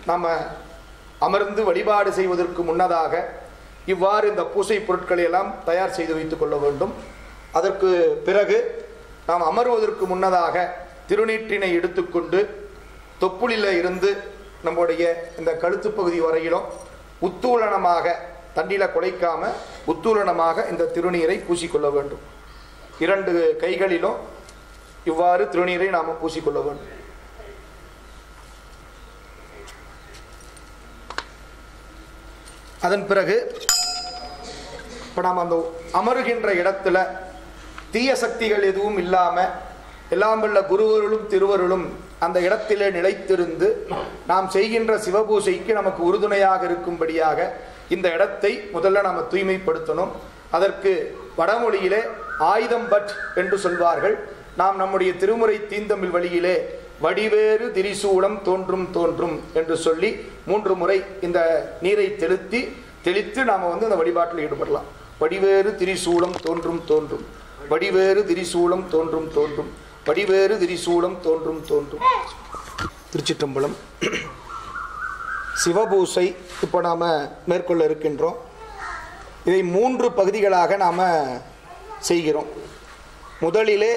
நம்ம அமர்ந்து வழிபாடு செய்வதற்கு முன்னதாக இவ்வாறு இந்த பூசை பொருட்களை எல்லாம் தயார் செய்து வைத்துக் கொள்ள வேண்டும் அதற்கு பிறகு நாம் அமர்வதற்கு முன்னதாக திருநீற்றினை எடுத்துக்கொண்டு தொப்புளில் இருந்து நம்முடைய இந்த கழுத்து பகுதி வரையிலும் உத்தூலனமாக தண்டில குலைக்காம உத்தூலனமாக இந்த திருநீரை பூசிக்கொள்ள வேண்டும் இரண்டு கைகளிலும் இவ்வாறு திருநீரை நாம பூசிக்கொள்ள வேண்டும் அதன் பிறகு இப்போ நாம் அந்த அமருகின்ற இடத்துல தீய சக்திகள் எதுவும் இல்லாமல் எல்லாம் வல்ல குருவருளும் திருவருளும் அந்த இடத்திலே நிலைத்திருந்து நாம் செய்கின்ற சிவபூசைக்கு நமக்கு உறுதுணையாக இருக்கும்படியாக இந்த இடத்தை முதல்ல நாம் தூய்மைப்படுத்தணும் அதற்கு வடமொழியிலே ஆயுதம் பட் என்று சொல்வார்கள் நாம் நம்முடைய திருமுறை தீந்தமிழ் வழியிலே வடிவேறு திரிசூலம் தோன்றும் தோன்றும் என்று சொல்லி மூன்று முறை இந்த நீரை தெளித்து தெளித்து நாம் வந்து அந்த வழிபாட்டில் ஈடுபடலாம் வடிவேறு திரிசூலம் தோன்றும் தோன்றும் வடிவேறு திரிசூலம் தோன்றும் தோன்றும் வடிவேறு திரிசூலம் தோன்றும் தோன்றும் திருச்சிற்றம்பலம் சிவபூசை இப்போ நாம் மேற்கொள்ள இருக்கின்றோம் இதை மூன்று பகுதிகளாக நாம் செய்கிறோம் முதலிலே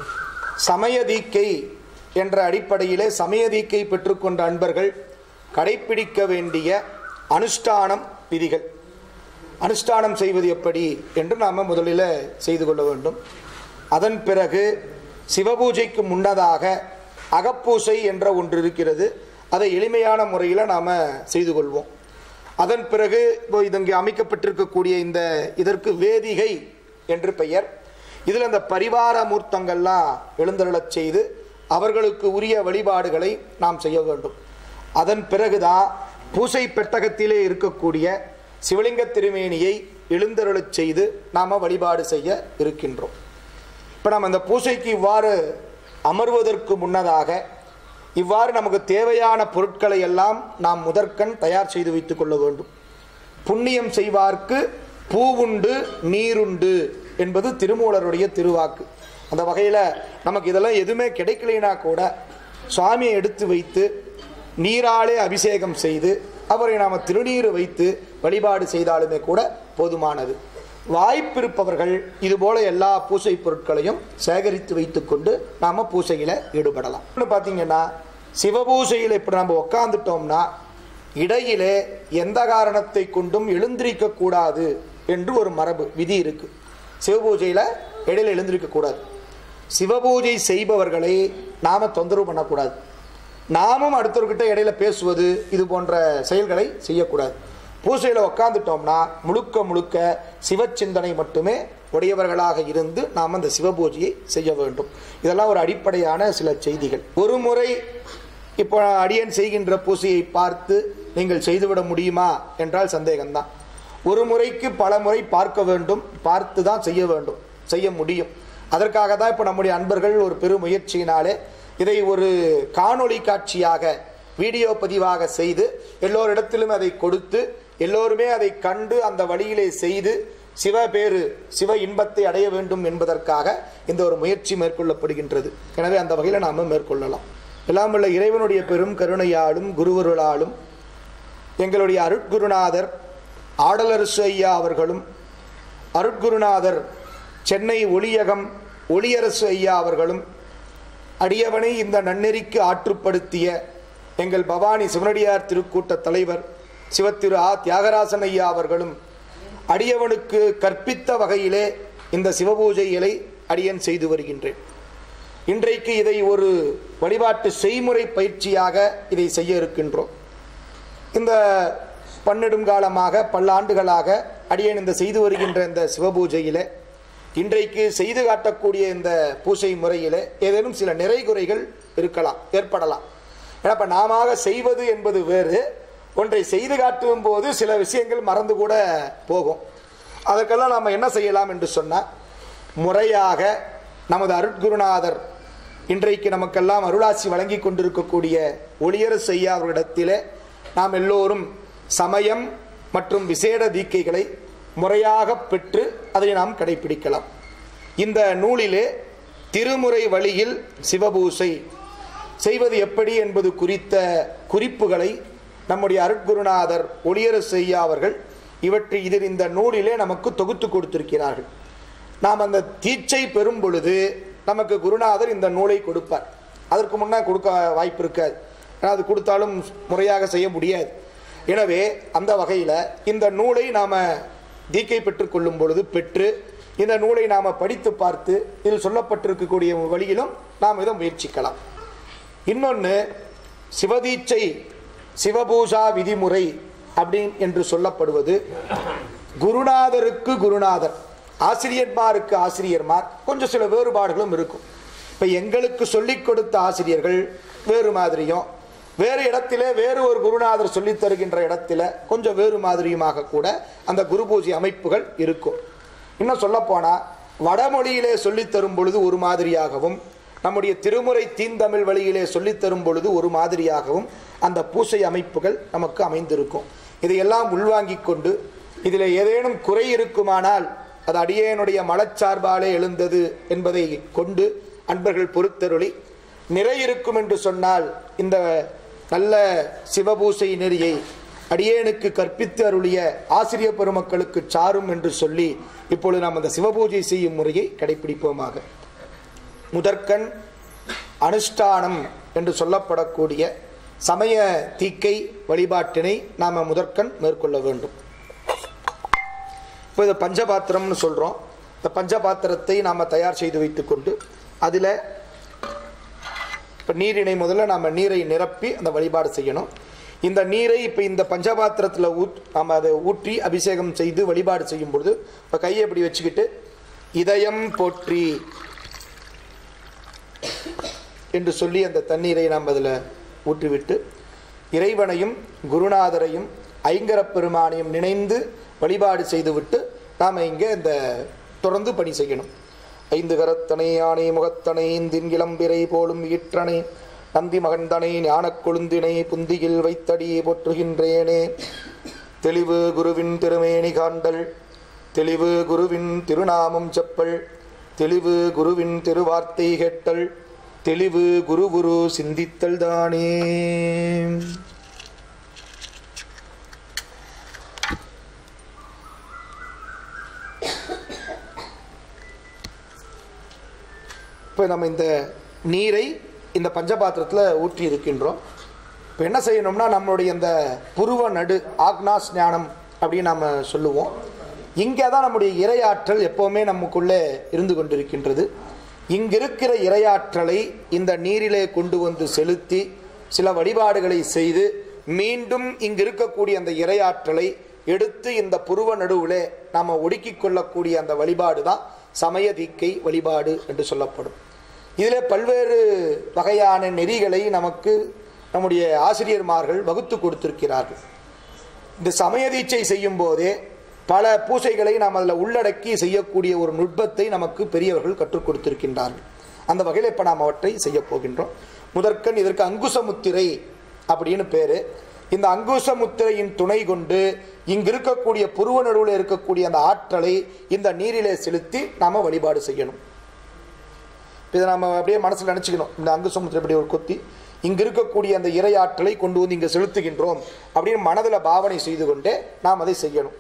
சமய தீக்கை என்ற அடிப்படையிலே சமய தீக்கை பெற்றுக்கொண்ட அன்பர்கள் கடைப்பிடிக்க வேண்டிய அனுஷ்டானம் விதிகள் அனுஷ்டானம் செய்வது எப்படி என்று நாம் முதலில் செய்து கொள்ள வேண்டும் அதன் பிறகு சிவபூஜைக்கு முன்னதாக அகப்பூசை என்ற ஒன்று இருக்கிறது அதை எளிமையான முறையில் நாம் செய்து கொள்வோம் அதன் பிறகு இப்போ இது இங்கே அமைக்கப்பட்டிருக்கக்கூடிய இந்த இதற்கு வேதிகை என்று பெயர் இதில் அந்த பரிவார மூர்த்தங்கள்லாம் எழுந்தருளச் செய்து அவர்களுக்கு உரிய வழிபாடுகளை நாம் செய்ய வேண்டும் அதன் பிறகுதான் பூசை பெட்டகத்திலே இருக்கக்கூடிய சிவலிங்க திருமேனியை எழுந்தருளச் செய்து நாம் வழிபாடு செய்ய இருக்கின்றோம் இப்போ நம்ம இந்த பூசைக்கு இவ்வாறு அமர்வதற்கு முன்னதாக இவ்வாறு நமக்கு தேவையான பொருட்களை எல்லாம் நாம் முதற்கண் தயார் செய்து வைத்துக் கொள்ள வேண்டும் புண்ணியம் செய்வார்க்கு பூவுண்டு நீருண்டு என்பது திருமூலருடைய திருவாக்கு அந்த வகையில் நமக்கு இதெல்லாம் எதுவுமே கிடைக்கலைனா கூட சுவாமியை எடுத்து வைத்து நீராலே அபிஷேகம் செய்து அவரை நாம் திருநீர் வைத்து வழிபாடு செய்தாலுமே கூட போதுமானது வாய்ப்பிருப்பவர்கள் இதுபோல எல்லா பூசை பொருட்களையும் சேகரித்து வைத்துக்கொண்டு நாம் பூசையில் ஈடுபடலாம் இன்னும் பார்த்தீங்கன்னா சிவபூசையில் இப்படி நம்ம உக்காந்துட்டோம்னா இடையிலே எந்த காரணத்தை கொண்டும் எழுந்திருக்க கூடாது என்று ஒரு மரபு விதி இருக்கு சிவபூஜையில் இடையில எழுந்திருக்க கூடாது சிவபூஜை செய்பவர்களை நாம தொந்தரவு பண்ணக்கூடாது நாமும் அடுத்தவர்கிட்ட இடையில பேசுவது இது போன்ற செயல்களை செய்யக்கூடாது பூசையில் உக்காந்துட்டோம்னா முழுக்க முழுக்க சிவச்சிந்தனை மட்டுமே உடையவர்களாக இருந்து நாம் அந்த சிவபூஜையை செய்ய வேண்டும் இதெல்லாம் ஒரு அடிப்படையான சில செய்திகள் ஒரு முறை இப்போ அடியன் செய்கின்ற பூசையை பார்த்து நீங்கள் செய்துவிட முடியுமா என்றால் சந்தேகம்தான் ஒரு முறைக்கு பல முறை பார்க்க வேண்டும் பார்த்து தான் செய்ய வேண்டும் செய்ய முடியும் அதற்காக தான் இப்போ நம்முடைய அன்பர்கள் ஒரு பெரும் முயற்சியினாலே இதை ஒரு காணொளி காட்சியாக வீடியோ பதிவாக செய்து எல்லோரிடத்திலும் அதை கொடுத்து எல்லோருமே அதை கண்டு அந்த வழியிலே செய்து சிவ பேரு சிவ இன்பத்தை அடைய வேண்டும் என்பதற்காக இந்த ஒரு முயற்சி மேற்கொள்ளப்படுகின்றது எனவே அந்த வகையில் நாம் மேற்கொள்ளலாம் எல்லாம் உள்ள இறைவனுடைய பெரும் கருணையாலும் குருவருளாலும் எங்களுடைய அருட்குருநாதர் ஆடலரசு ஐயா அவர்களும் அருட்குருநாதர் சென்னை ஒளியகம் ஒளியரசு ஐயா அவர்களும் அடியவனை இந்த நன்னெறிக்கு ஆற்றுப்படுத்திய எங்கள் பவானி சிவனடியார் திருக்கூட்ட தலைவர் சிவத்திரு ஆ தியாகராசன் ஐயா அவர்களும் அடியவனுக்கு கற்பித்த வகையிலே இந்த சிவபூஜைகளை அடியன் செய்து வருகின்றேன் இன்றைக்கு இதை ஒரு வழிபாட்டு செய்முறை பயிற்சியாக இதை செய்ய இருக்கின்றோம் இந்த பன்னெடுங்காலமாக பல்லாண்டுகளாக அடியேன் இந்த செய்து வருகின்ற இந்த சிவபூஜையிலே இன்றைக்கு செய்து காட்டக்கூடிய இந்த பூசை முறையிலே ஏதேனும் சில நிறைகுறைகள் இருக்கலாம் ஏற்படலாம் ஏன்னா இப்போ நாம செய்வது என்பது வேறு ஒன்றை செய்து காட்டும் போது சில விஷயங்கள் மறந்து கூட போகும் அதற்கெல்லாம் நாம் என்ன செய்யலாம் என்று சொன்னால் முறையாக நமது அருட்குருநாதர் இன்றைக்கு நமக்கெல்லாம் அருளாசி வழங்கி கொண்டிருக்கக்கூடிய ஒளியரசு ஐயா அவர்களிடத்திலே நாம் எல்லோரும் சமயம் மற்றும் விசேட தீக்கைகளை முறையாக பெற்று அதை நாம் கடைபிடிக்கலாம் இந்த நூலிலே திருமுறை வழியில் சிவபூசை செய்வது எப்படி என்பது குறித்த குறிப்புகளை நம்முடைய அருட்குருநாதர் ஒளியர செய்யா அவர்கள் இவற்றை இதில் இந்த நூலிலே நமக்கு தொகுத்து கொடுத்திருக்கிறார்கள் நாம் அந்த தீட்சை பெறும் பொழுது நமக்கு குருநாதர் இந்த நூலை கொடுப்பார் அதற்கு முன்னே கொடுக்க வாய்ப்பு இருக்காது ஏன்னா அது கொடுத்தாலும் முறையாக செய்ய முடியாது எனவே அந்த வகையில் இந்த நூலை நாம் தீக்கை பெற்றுக்கொள்ளும் பொழுது பெற்று இந்த நூலை நாம் படித்து பார்த்து இதில் சொல்லப்பட்டிருக்கக்கூடிய வழியிலும் நாம் இதை முயற்சிக்கலாம் இன்னொன்று சிவதீட்சை சிவபூஷா விதிமுறை அப்படின்னு என்று சொல்லப்படுவது குருநாதருக்கு குருநாதர் ஆசிரியர்மாருக்கு ஆசிரியர்மார் கொஞ்சம் சில வேறுபாடுகளும் இருக்கும் இப்போ எங்களுக்கு சொல்லிக் கொடுத்த ஆசிரியர்கள் வேறு மாதிரியும் வேறு இடத்திலே வேறு ஒரு குருநாதர் சொல்லித் தருகின்ற இடத்துல கொஞ்சம் வேறு மாதிரியுமாக கூட அந்த குரு பூஜை அமைப்புகள் இருக்கும் இன்னும் சொல்லப்போனால் வடமொழியிலே சொல்லித் தரும் பொழுது ஒரு மாதிரியாகவும் நம்முடைய திருமுறை தீந்தமிழ் வழியிலே சொல்லித் தரும் பொழுது ஒரு மாதிரியாகவும் அந்த பூசை அமைப்புகள் நமக்கு அமைந்திருக்கும் இதையெல்லாம் உள்வாங்கிக் கொண்டு இதில் ஏதேனும் குறை இருக்குமானால் அது அடியேனுடைய மலச்சார்பாலே எழுந்தது என்பதை கொண்டு அன்பர்கள் பொறுத்தருளி நிறை இருக்கும் என்று சொன்னால் இந்த நல்ல சிவபூசை நெறியை அடியேனுக்கு கற்பித்து அருளிய ஆசிரியர் பெருமக்களுக்கு சாரும் என்று சொல்லி இப்பொழுது நாம் அந்த சிவபூஜை செய்யும் முறையை கடைபிடிப்போமாக முதற்கண் அனுஷ்டானம் என்று சொல்லப்படக்கூடிய சமய தீக்கை வழிபாட்டினை நாம் முதற்கண் மேற்கொள்ள வேண்டும் இப்போ இது பஞ்சபாத்திரம்னு சொல்கிறோம் இந்த பஞ்சபாத்திரத்தை நாம் தயார் செய்து வைத்துக்கொண்டு அதில் இப்போ நீரினை முதல்ல நாம் நீரை நிரப்பி அந்த வழிபாடு செய்யணும் இந்த நீரை இப்போ இந்த பஞ்சபாத்திரத்தில் ஊத் நாம் அதை ஊற்றி அபிஷேகம் செய்து வழிபாடு செய்யும் பொழுது இப்போ கையை இப்படி வச்சுக்கிட்டு இதயம் போற்றி என்று சொல்லி அந்த தண்ணீரை நாம் அதில் ஊற்றிவிட்டு இறைவனையும் குருநாதரையும் ஐங்கரப் பெருமானையும் நினைந்து வழிபாடு செய்துவிட்டு நாம் இங்கே இந்த தொடர்ந்து பணி செய்யணும் ஐந்து கரத்தனை யானை முகத்தனை இந்தின் இளம்பிரை போலும் ஈற்றனை நந்தி மகந்தனை ஞானக் கொழுந்தினை புந்தியில் வைத்தடி போற்றுகின்றேனே தெளிவு குருவின் திருமேனி காண்டல் தெளிவு குருவின் திருநாமம் செப்பல் தெளிவு குருவின் திருவார்த்தை கேட்டல் தெளிவு குரு குரு சிந்தித்தல் தானே இப்போ நம்ம இந்த நீரை இந்த பஞ்சபாத்திரத்தில் ஊற்றி இருக்கின்றோம் இப்போ என்ன செய்யணும்னா நம்மளுடைய இந்த புருவ நடு ஆக்னாஸ் ஞானம் அப்படின்னு நாம் சொல்லுவோம் இங்கே தான் நம்முடைய இரையாற்றல் எப்போவுமே நமக்குள்ளே இருந்து கொண்டிருக்கின்றது இங்கிருக்கிற இரையாற்றலை இந்த நீரிலே கொண்டு வந்து செலுத்தி சில வழிபாடுகளை செய்து மீண்டும் இங்கு இருக்கக்கூடிய அந்த இரையாற்றலை எடுத்து இந்த புருவ நடுவிலே நாம் ஒடுக்கிக் கொள்ளக்கூடிய அந்த வழிபாடு தான் சமய தீக்கை வழிபாடு என்று சொல்லப்படும் இதில் பல்வேறு வகையான நெறிகளை நமக்கு நம்முடைய ஆசிரியர்மார்கள் வகுத்து கொடுத்திருக்கிறார்கள் இந்த சமய தீட்சை செய்யும் போதே பல பூசைகளை நாம் அதில் உள்ளடக்கி செய்யக்கூடிய ஒரு நுட்பத்தை நமக்கு பெரியவர்கள் கற்றுக் கொடுத்திருக்கின்றார்கள் அந்த வகையில் இப்போ நாம் அவற்றை செய்ய போகின்றோம் முதற்கண் இதற்கு அங்குசமுத்திரை அப்படின்னு பேர் இந்த அங்குசமுத்திரையின் துணை கொண்டு இங்கு இருக்கக்கூடிய புருவ நடுவில் இருக்கக்கூடிய அந்த ஆற்றலை இந்த நீரிலே செலுத்தி நாம் வழிபாடு செய்யணும் இதை நம்ம அப்படியே மனசில் நினச்சிக்கணும் இந்த அங்குசமுத்திரை இப்படி ஒரு கொத்தி இங்கு இருக்கக்கூடிய அந்த இரையாற்றலை கொண்டு வந்து இங்கே செலுத்துகின்றோம் அப்படின்னு மனதில் பாவனை செய்து கொண்டே நாம் அதை செய்யணும்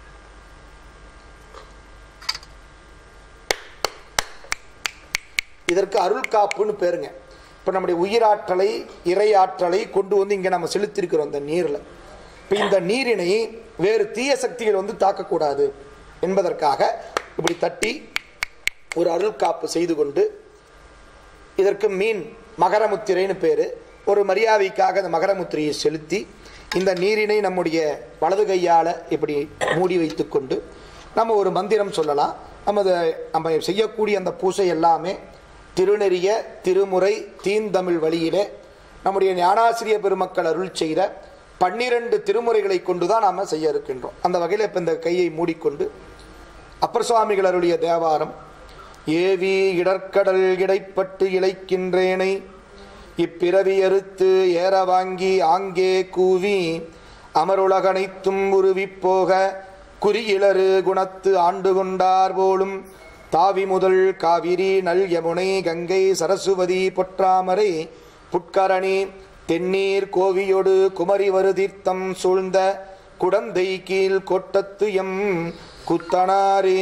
இதற்கு அருள் காப்புன்னு பேருங்க இப்போ நம்முடைய உயிராற்றலை இறையாற்றலை கொண்டு வந்து இங்கே நம்ம செலுத்திருக்கிறோம் இந்த நீரில் இப்போ இந்த நீரினை வேறு தீய சக்திகள் வந்து தாக்கக்கூடாது என்பதற்காக இப்படி தட்டி ஒரு அருள் காப்பு செய்து கொண்டு இதற்கு மீன் மகரமுத்திரைன்னு பேர் ஒரு மரியாதைக்காக அந்த மகரமுத்திரையை செலுத்தி இந்த நீரினை நம்முடைய வலது கையால் இப்படி மூடி வைத்துக்கொண்டு நம்ம ஒரு மந்திரம் சொல்லலாம் நம்ம அதை நம்ம செய்யக்கூடிய அந்த பூசை எல்லாமே திருநெறிய திருமுறை தீந்தமிழ் வழியிலே நம்முடைய ஞானாசிரிய பெருமக்கள் அருள் செய்த பன்னிரண்டு திருமுறைகளை கொண்டு தான் நாம் செய்ய இருக்கின்றோம் அந்த வகையில் இப்போ இந்த கையை மூடிக்கொண்டு அப்பர் சுவாமிகள் அருளிய தேவாரம் ஏவி இடர்க்கடல் இடைப்பட்டு இழைக்கின்றேனை இப்பிறவி அறுத்து ஏற வாங்கி ஆங்கே கூவி அமருலகனைத்தும் உருவிப் போக குறியிலரு குணத்து ஆண்டு கொண்டார் போலும் தாவி முதல் காவிரி நல் யமுனை கங்கை சரஸ்வதி பொற்றாமரை புட்கரணி தென்னீர் கோவியொடு குமரி வரு தீர்த்தம் சூழ்ந்த குடந்தை கீழ் கொட்டத்து எம் குத்தனாரே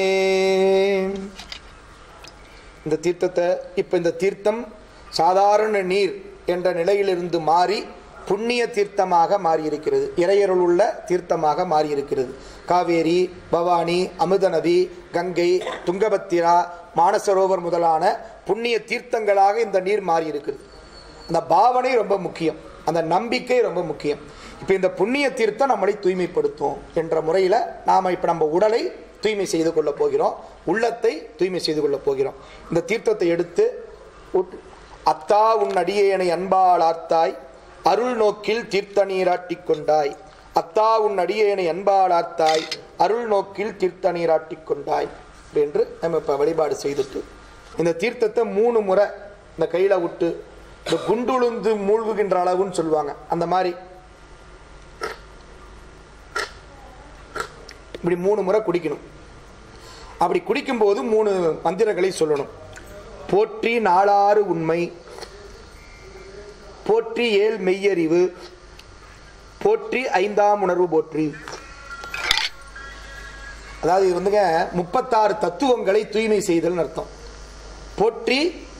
இந்த தீர்த்தத்தை இப்போ இந்த தீர்த்தம் சாதாரண நீர் என்ற நிலையிலிருந்து மாறி புண்ணிய தீர்த்தமாக மாறியிருக்கிறது இறையருள் உள்ள தீர்த்தமாக மாறியிருக்கிறது காவேரி பவானி அமிர்த நதி கங்கை துங்கபத்திரா மானசரோவர் முதலான புண்ணிய தீர்த்தங்களாக இந்த நீர் மாறியிருக்கிறது அந்த பாவனை ரொம்ப முக்கியம் அந்த நம்பிக்கை ரொம்ப முக்கியம் இப்போ இந்த புண்ணிய தீர்த்தம் நம்மளை தூய்மைப்படுத்தும் என்ற முறையில் நாம் இப்போ நம்ம உடலை தூய்மை செய்து கொள்ள போகிறோம் உள்ளத்தை தூய்மை செய்து கொள்ள போகிறோம் இந்த தீர்த்தத்தை எடுத்து உட்- அத்தா உன் அடியேனை அன்பால் ஆர்த்தாய் அருள் நோக்கில் தீர்த்த நீராட்டிக் கொண்டாய் அத்தா உன் அடியேனை அன்பால் ஆர்த்தாய் அருள் நோக்கில் தீர்த்த நீராட்டிக் கொண்டாய் என்று நம்ம இப்போ வழிபாடு செய்துட்டு இந்த தீர்த்தத்தை மூணு முறை இந்த கையில் விட்டு இந்த குண்டுளுந்து மூழ்குகின்ற அளவுன்னு சொல்லுவாங்க அந்த மாதிரி இப்படி மூணு முறை குடிக்கணும் அப்படி குடிக்கும்போது மூணு மந்திரங்களை சொல்லணும் போற்றி நாளாறு உண்மை போற்றி ஏழ் மெய்யறிவு போற்றி ஐந்தாம் உணர்வு போற்றி அதாவது இது வந்துங்க முப்பத்தாறு தத்துவங்களை தூய்மை செய்தல்னு அர்த்தம் போற்றி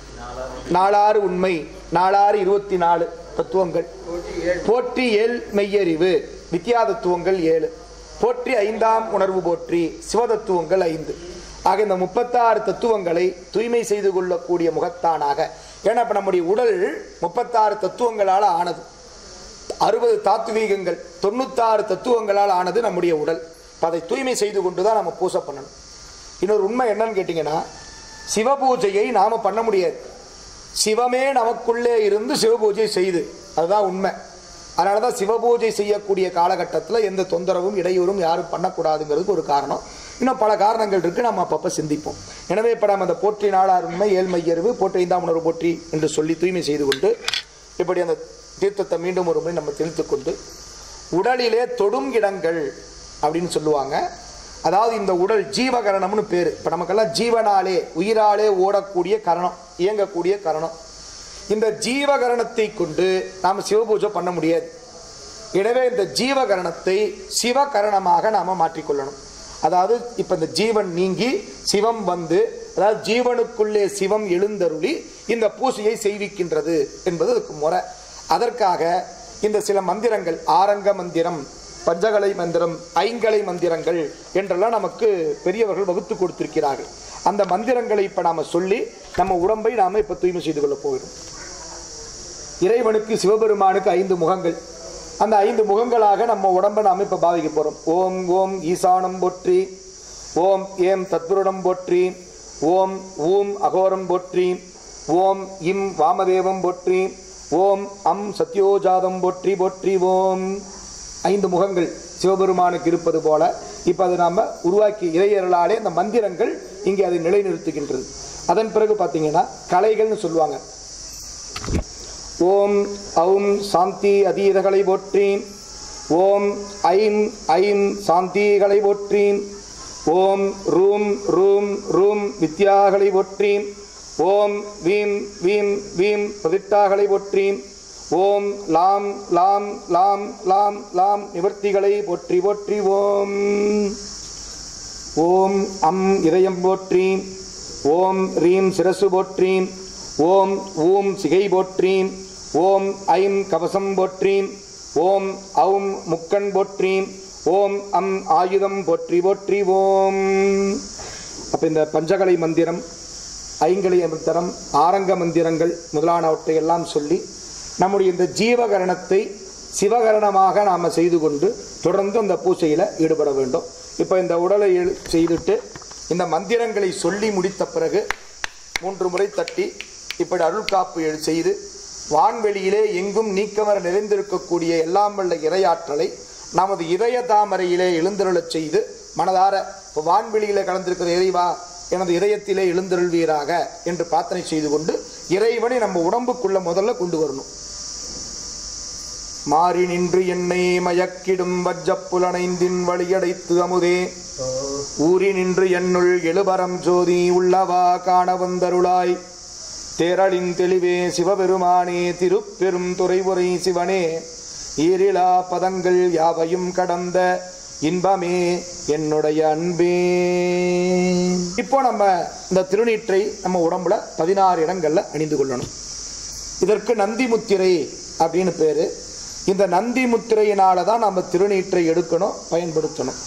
நாலாறு உண்மை நாலாறு இருபத்தி நாலு தத்துவங்கள் போற்றி ஏழ் மெய்யறிவு வித்யா தத்துவங்கள் ஏழு போற்றி ஐந்தாம் உணர்வு போற்றி சிவதத்துவங்கள் ஐந்து ஆக இந்த முப்பத்தாறு தத்துவங்களை தூய்மை செய்து கொள்ளக்கூடிய முகத்தானாக ஏன்னா இப்ப நம்முடைய உடல் முப்பத்தாறு தத்துவங்களால் ஆனது அறுபது தாத்வீகங்கள் தொண்ணூத்தாறு தத்துவங்களால் ஆனது நம்முடைய உடல் இப்ப அதை தூய்மை செய்து கொண்டு தான் நம்ம பூசை பண்ணணும் இன்னொரு உண்மை என்னன்னு கேட்டிங்கன்னா சிவபூஜையை நாம் பண்ண முடியாது சிவமே நமக்குள்ளே இருந்து சிவபூஜை செய்து அதுதான் உண்மை அதனால தான் சிவபூஜை செய்யக்கூடிய காலகட்டத்தில் எந்த தொந்தரவும் இடையூறும் யாரும் பண்ணக்கூடாதுங்கிறதுக்கு ஒரு காரணம் இன்னும் பல காரணங்கள் இருக்கு நம்ம அப்பப்போ சிந்திப்போம் எனவே இப்போ நம்ம அந்த போற்றி நாளார் உண்மை ஏழ்மையறிவு போற்றி ஐந்தாம் உணர்வு போற்றி என்று சொல்லி தூய்மை செய்து கொண்டு இப்படி அந்த தீர்த்தத்தை மீண்டும் ஒரு முறை நம்ம தெளித்து கொண்டு உடலிலே தொடும் இடங்கள் அப்படின்னு சொல்லுவாங்க அதாவது இந்த உடல் ஜீவகரணம்னு பேர் இப்போ நமக்கெல்லாம் ஜீவனாலே உயிராலே ஓடக்கூடிய கரணம் இயங்கக்கூடிய கரணம் இந்த ஜீவகரணத்தை கொண்டு நாம் சிவபூஜை பண்ண முடியாது எனவே இந்த ஜீவகரணத்தை சிவகரணமாக நாம் மாற்றிக்கொள்ளணும் அதாவது இப்போ இந்த ஜீவன் நீங்கி சிவம் வந்து அதாவது ஜீவனுக்குள்ளே சிவம் எழுந்தருளி இந்த பூசையை செய்விக்கின்றது என்பது அதுக்கு முறை அதற்காக இந்த சில மந்திரங்கள் ஆரங்க மந்திரம் பஞ்சகலை மந்திரம் ஐங்கலை மந்திரங்கள் என்றெல்லாம் நமக்கு பெரியவர்கள் வகுத்து கொடுத்திருக்கிறார்கள் அந்த மந்திரங்களை இப்போ நாம் சொல்லி நம்ம உடம்பை நாம் இப்போ தூய்மை செய்து கொள்ளப் போகிறோம் இறைவனுக்கு சிவபெருமானுக்கு ஐந்து முகங்கள் அந்த ஐந்து முகங்களாக நம்ம உடம்பை நாம் இப்போ பாவிக்க போகிறோம் ஓம் ஓம் ஈசானம் போற்றி ஓம் ஏம் தத்புருடம் போற்றி ஓம் ஊம் அகோரம் போற்றி ஓம் இம் வாமதேவம் போற்றி ஓம் அம் சத்யோஜாதம் போற்றி போற்றி ஓம் ஐந்து முகங்கள் சிவபெருமானுக்கு இருப்பது போல இப்போ அதை நாம் உருவாக்கி இறையர்களாலே இந்த மந்திரங்கள் இங்கே அதை நிலைநிறுத்துகின்றது அதன் பிறகு பார்த்தீங்கன்னா கலைகள்னு சொல்லுவாங்க ஓம் ஔம் சாந்தி அதீதகளை போற்றி ஓம் ஐம் ஐம் சாந்திகளை போற்றி ஓம் ரூம் ரூம் ரூம் வித்யாகளை போற்றி ஓம் வீம் வீம் வீம் பிரதிட்டாகளை போற்றி ஓம் லாம் லாம் லாம் லாம் லாம் நிவர்த்திகளை போற்றி போற்றி ஓம் ஓம் அம் இதயம் போற்றி ஓம் ரீம் சிரசு போற்றி ஓம் ஊம் சிகை போற்றி ஓம் ஐம் கவசம் போற்றி ஓம் ஔம் முக்கண் போற்றி ஓம் அம் ஆயுதம் போற்றி போற்றி ஓம் அப்ப இந்த பஞ்சகலை மந்திரம் ஐங்கலை மந்திரம் ஆரங்க மந்திரங்கள் முதலானவற்றை எல்லாம் சொல்லி நம்முடைய இந்த ஜீவகரணத்தை சிவகரணமாக நாம் செய்து கொண்டு தொடர்ந்து அந்த பூஜையில் ஈடுபட வேண்டும் இப்போ இந்த உடலை எழு- செய்துட்டு இந்த மந்திரங்களை சொல்லி முடித்த பிறகு மூன்று முறை தட்டி இப்படி அருள் காப்பு எழு- செய்து வான்வெளியிலே எங்கும் நீக்கமர நிறைந்திருக்கக்கூடிய எல்லாம் வல்ல இறையாற்றலை நமது இதய தாமரையிலே எழுந்தருளச் செய்து மனதார இப்போ வான்வெளியிலே கலந்திருக்கிற இறைவா எனது இதயத்திலே எழுந்தருள்வீராக என்று பிரார்த்தனை செய்து கொண்டு இறைவனை நம்ம உடம்புக்குள்ள முதல்ல கொண்டு வரணும் மாறி நின்று என்னை மயக்கிடும் வஜ்ஜப் புலனைந்தின் வழியடைத்து அமுதே ஊறி நின்று என்னுள் எழுபரம் ஜோதி உள்ளவா காண வந்தருளாய் தேரளின் தெளிவே சிவபெருமானே திருப்பெரும் துறைவுரை சிவனே ஈரிலா பதங்கள் யாவையும் கடந்த இன்பமே என்னுடைய அன்பே இப்போ நம்ம இந்த திருநீற்றை நம்ம உடம்புல பதினாறு இடங்கள்ல அணிந்து கொள்ளணும் இதற்கு நந்தி முத்திரை அப்படின்னு பேரு இந்த நந்தி முத்திரையினால தான் நம்ம திருநீற்றை எடுக்கணும் பயன்படுத்தணும்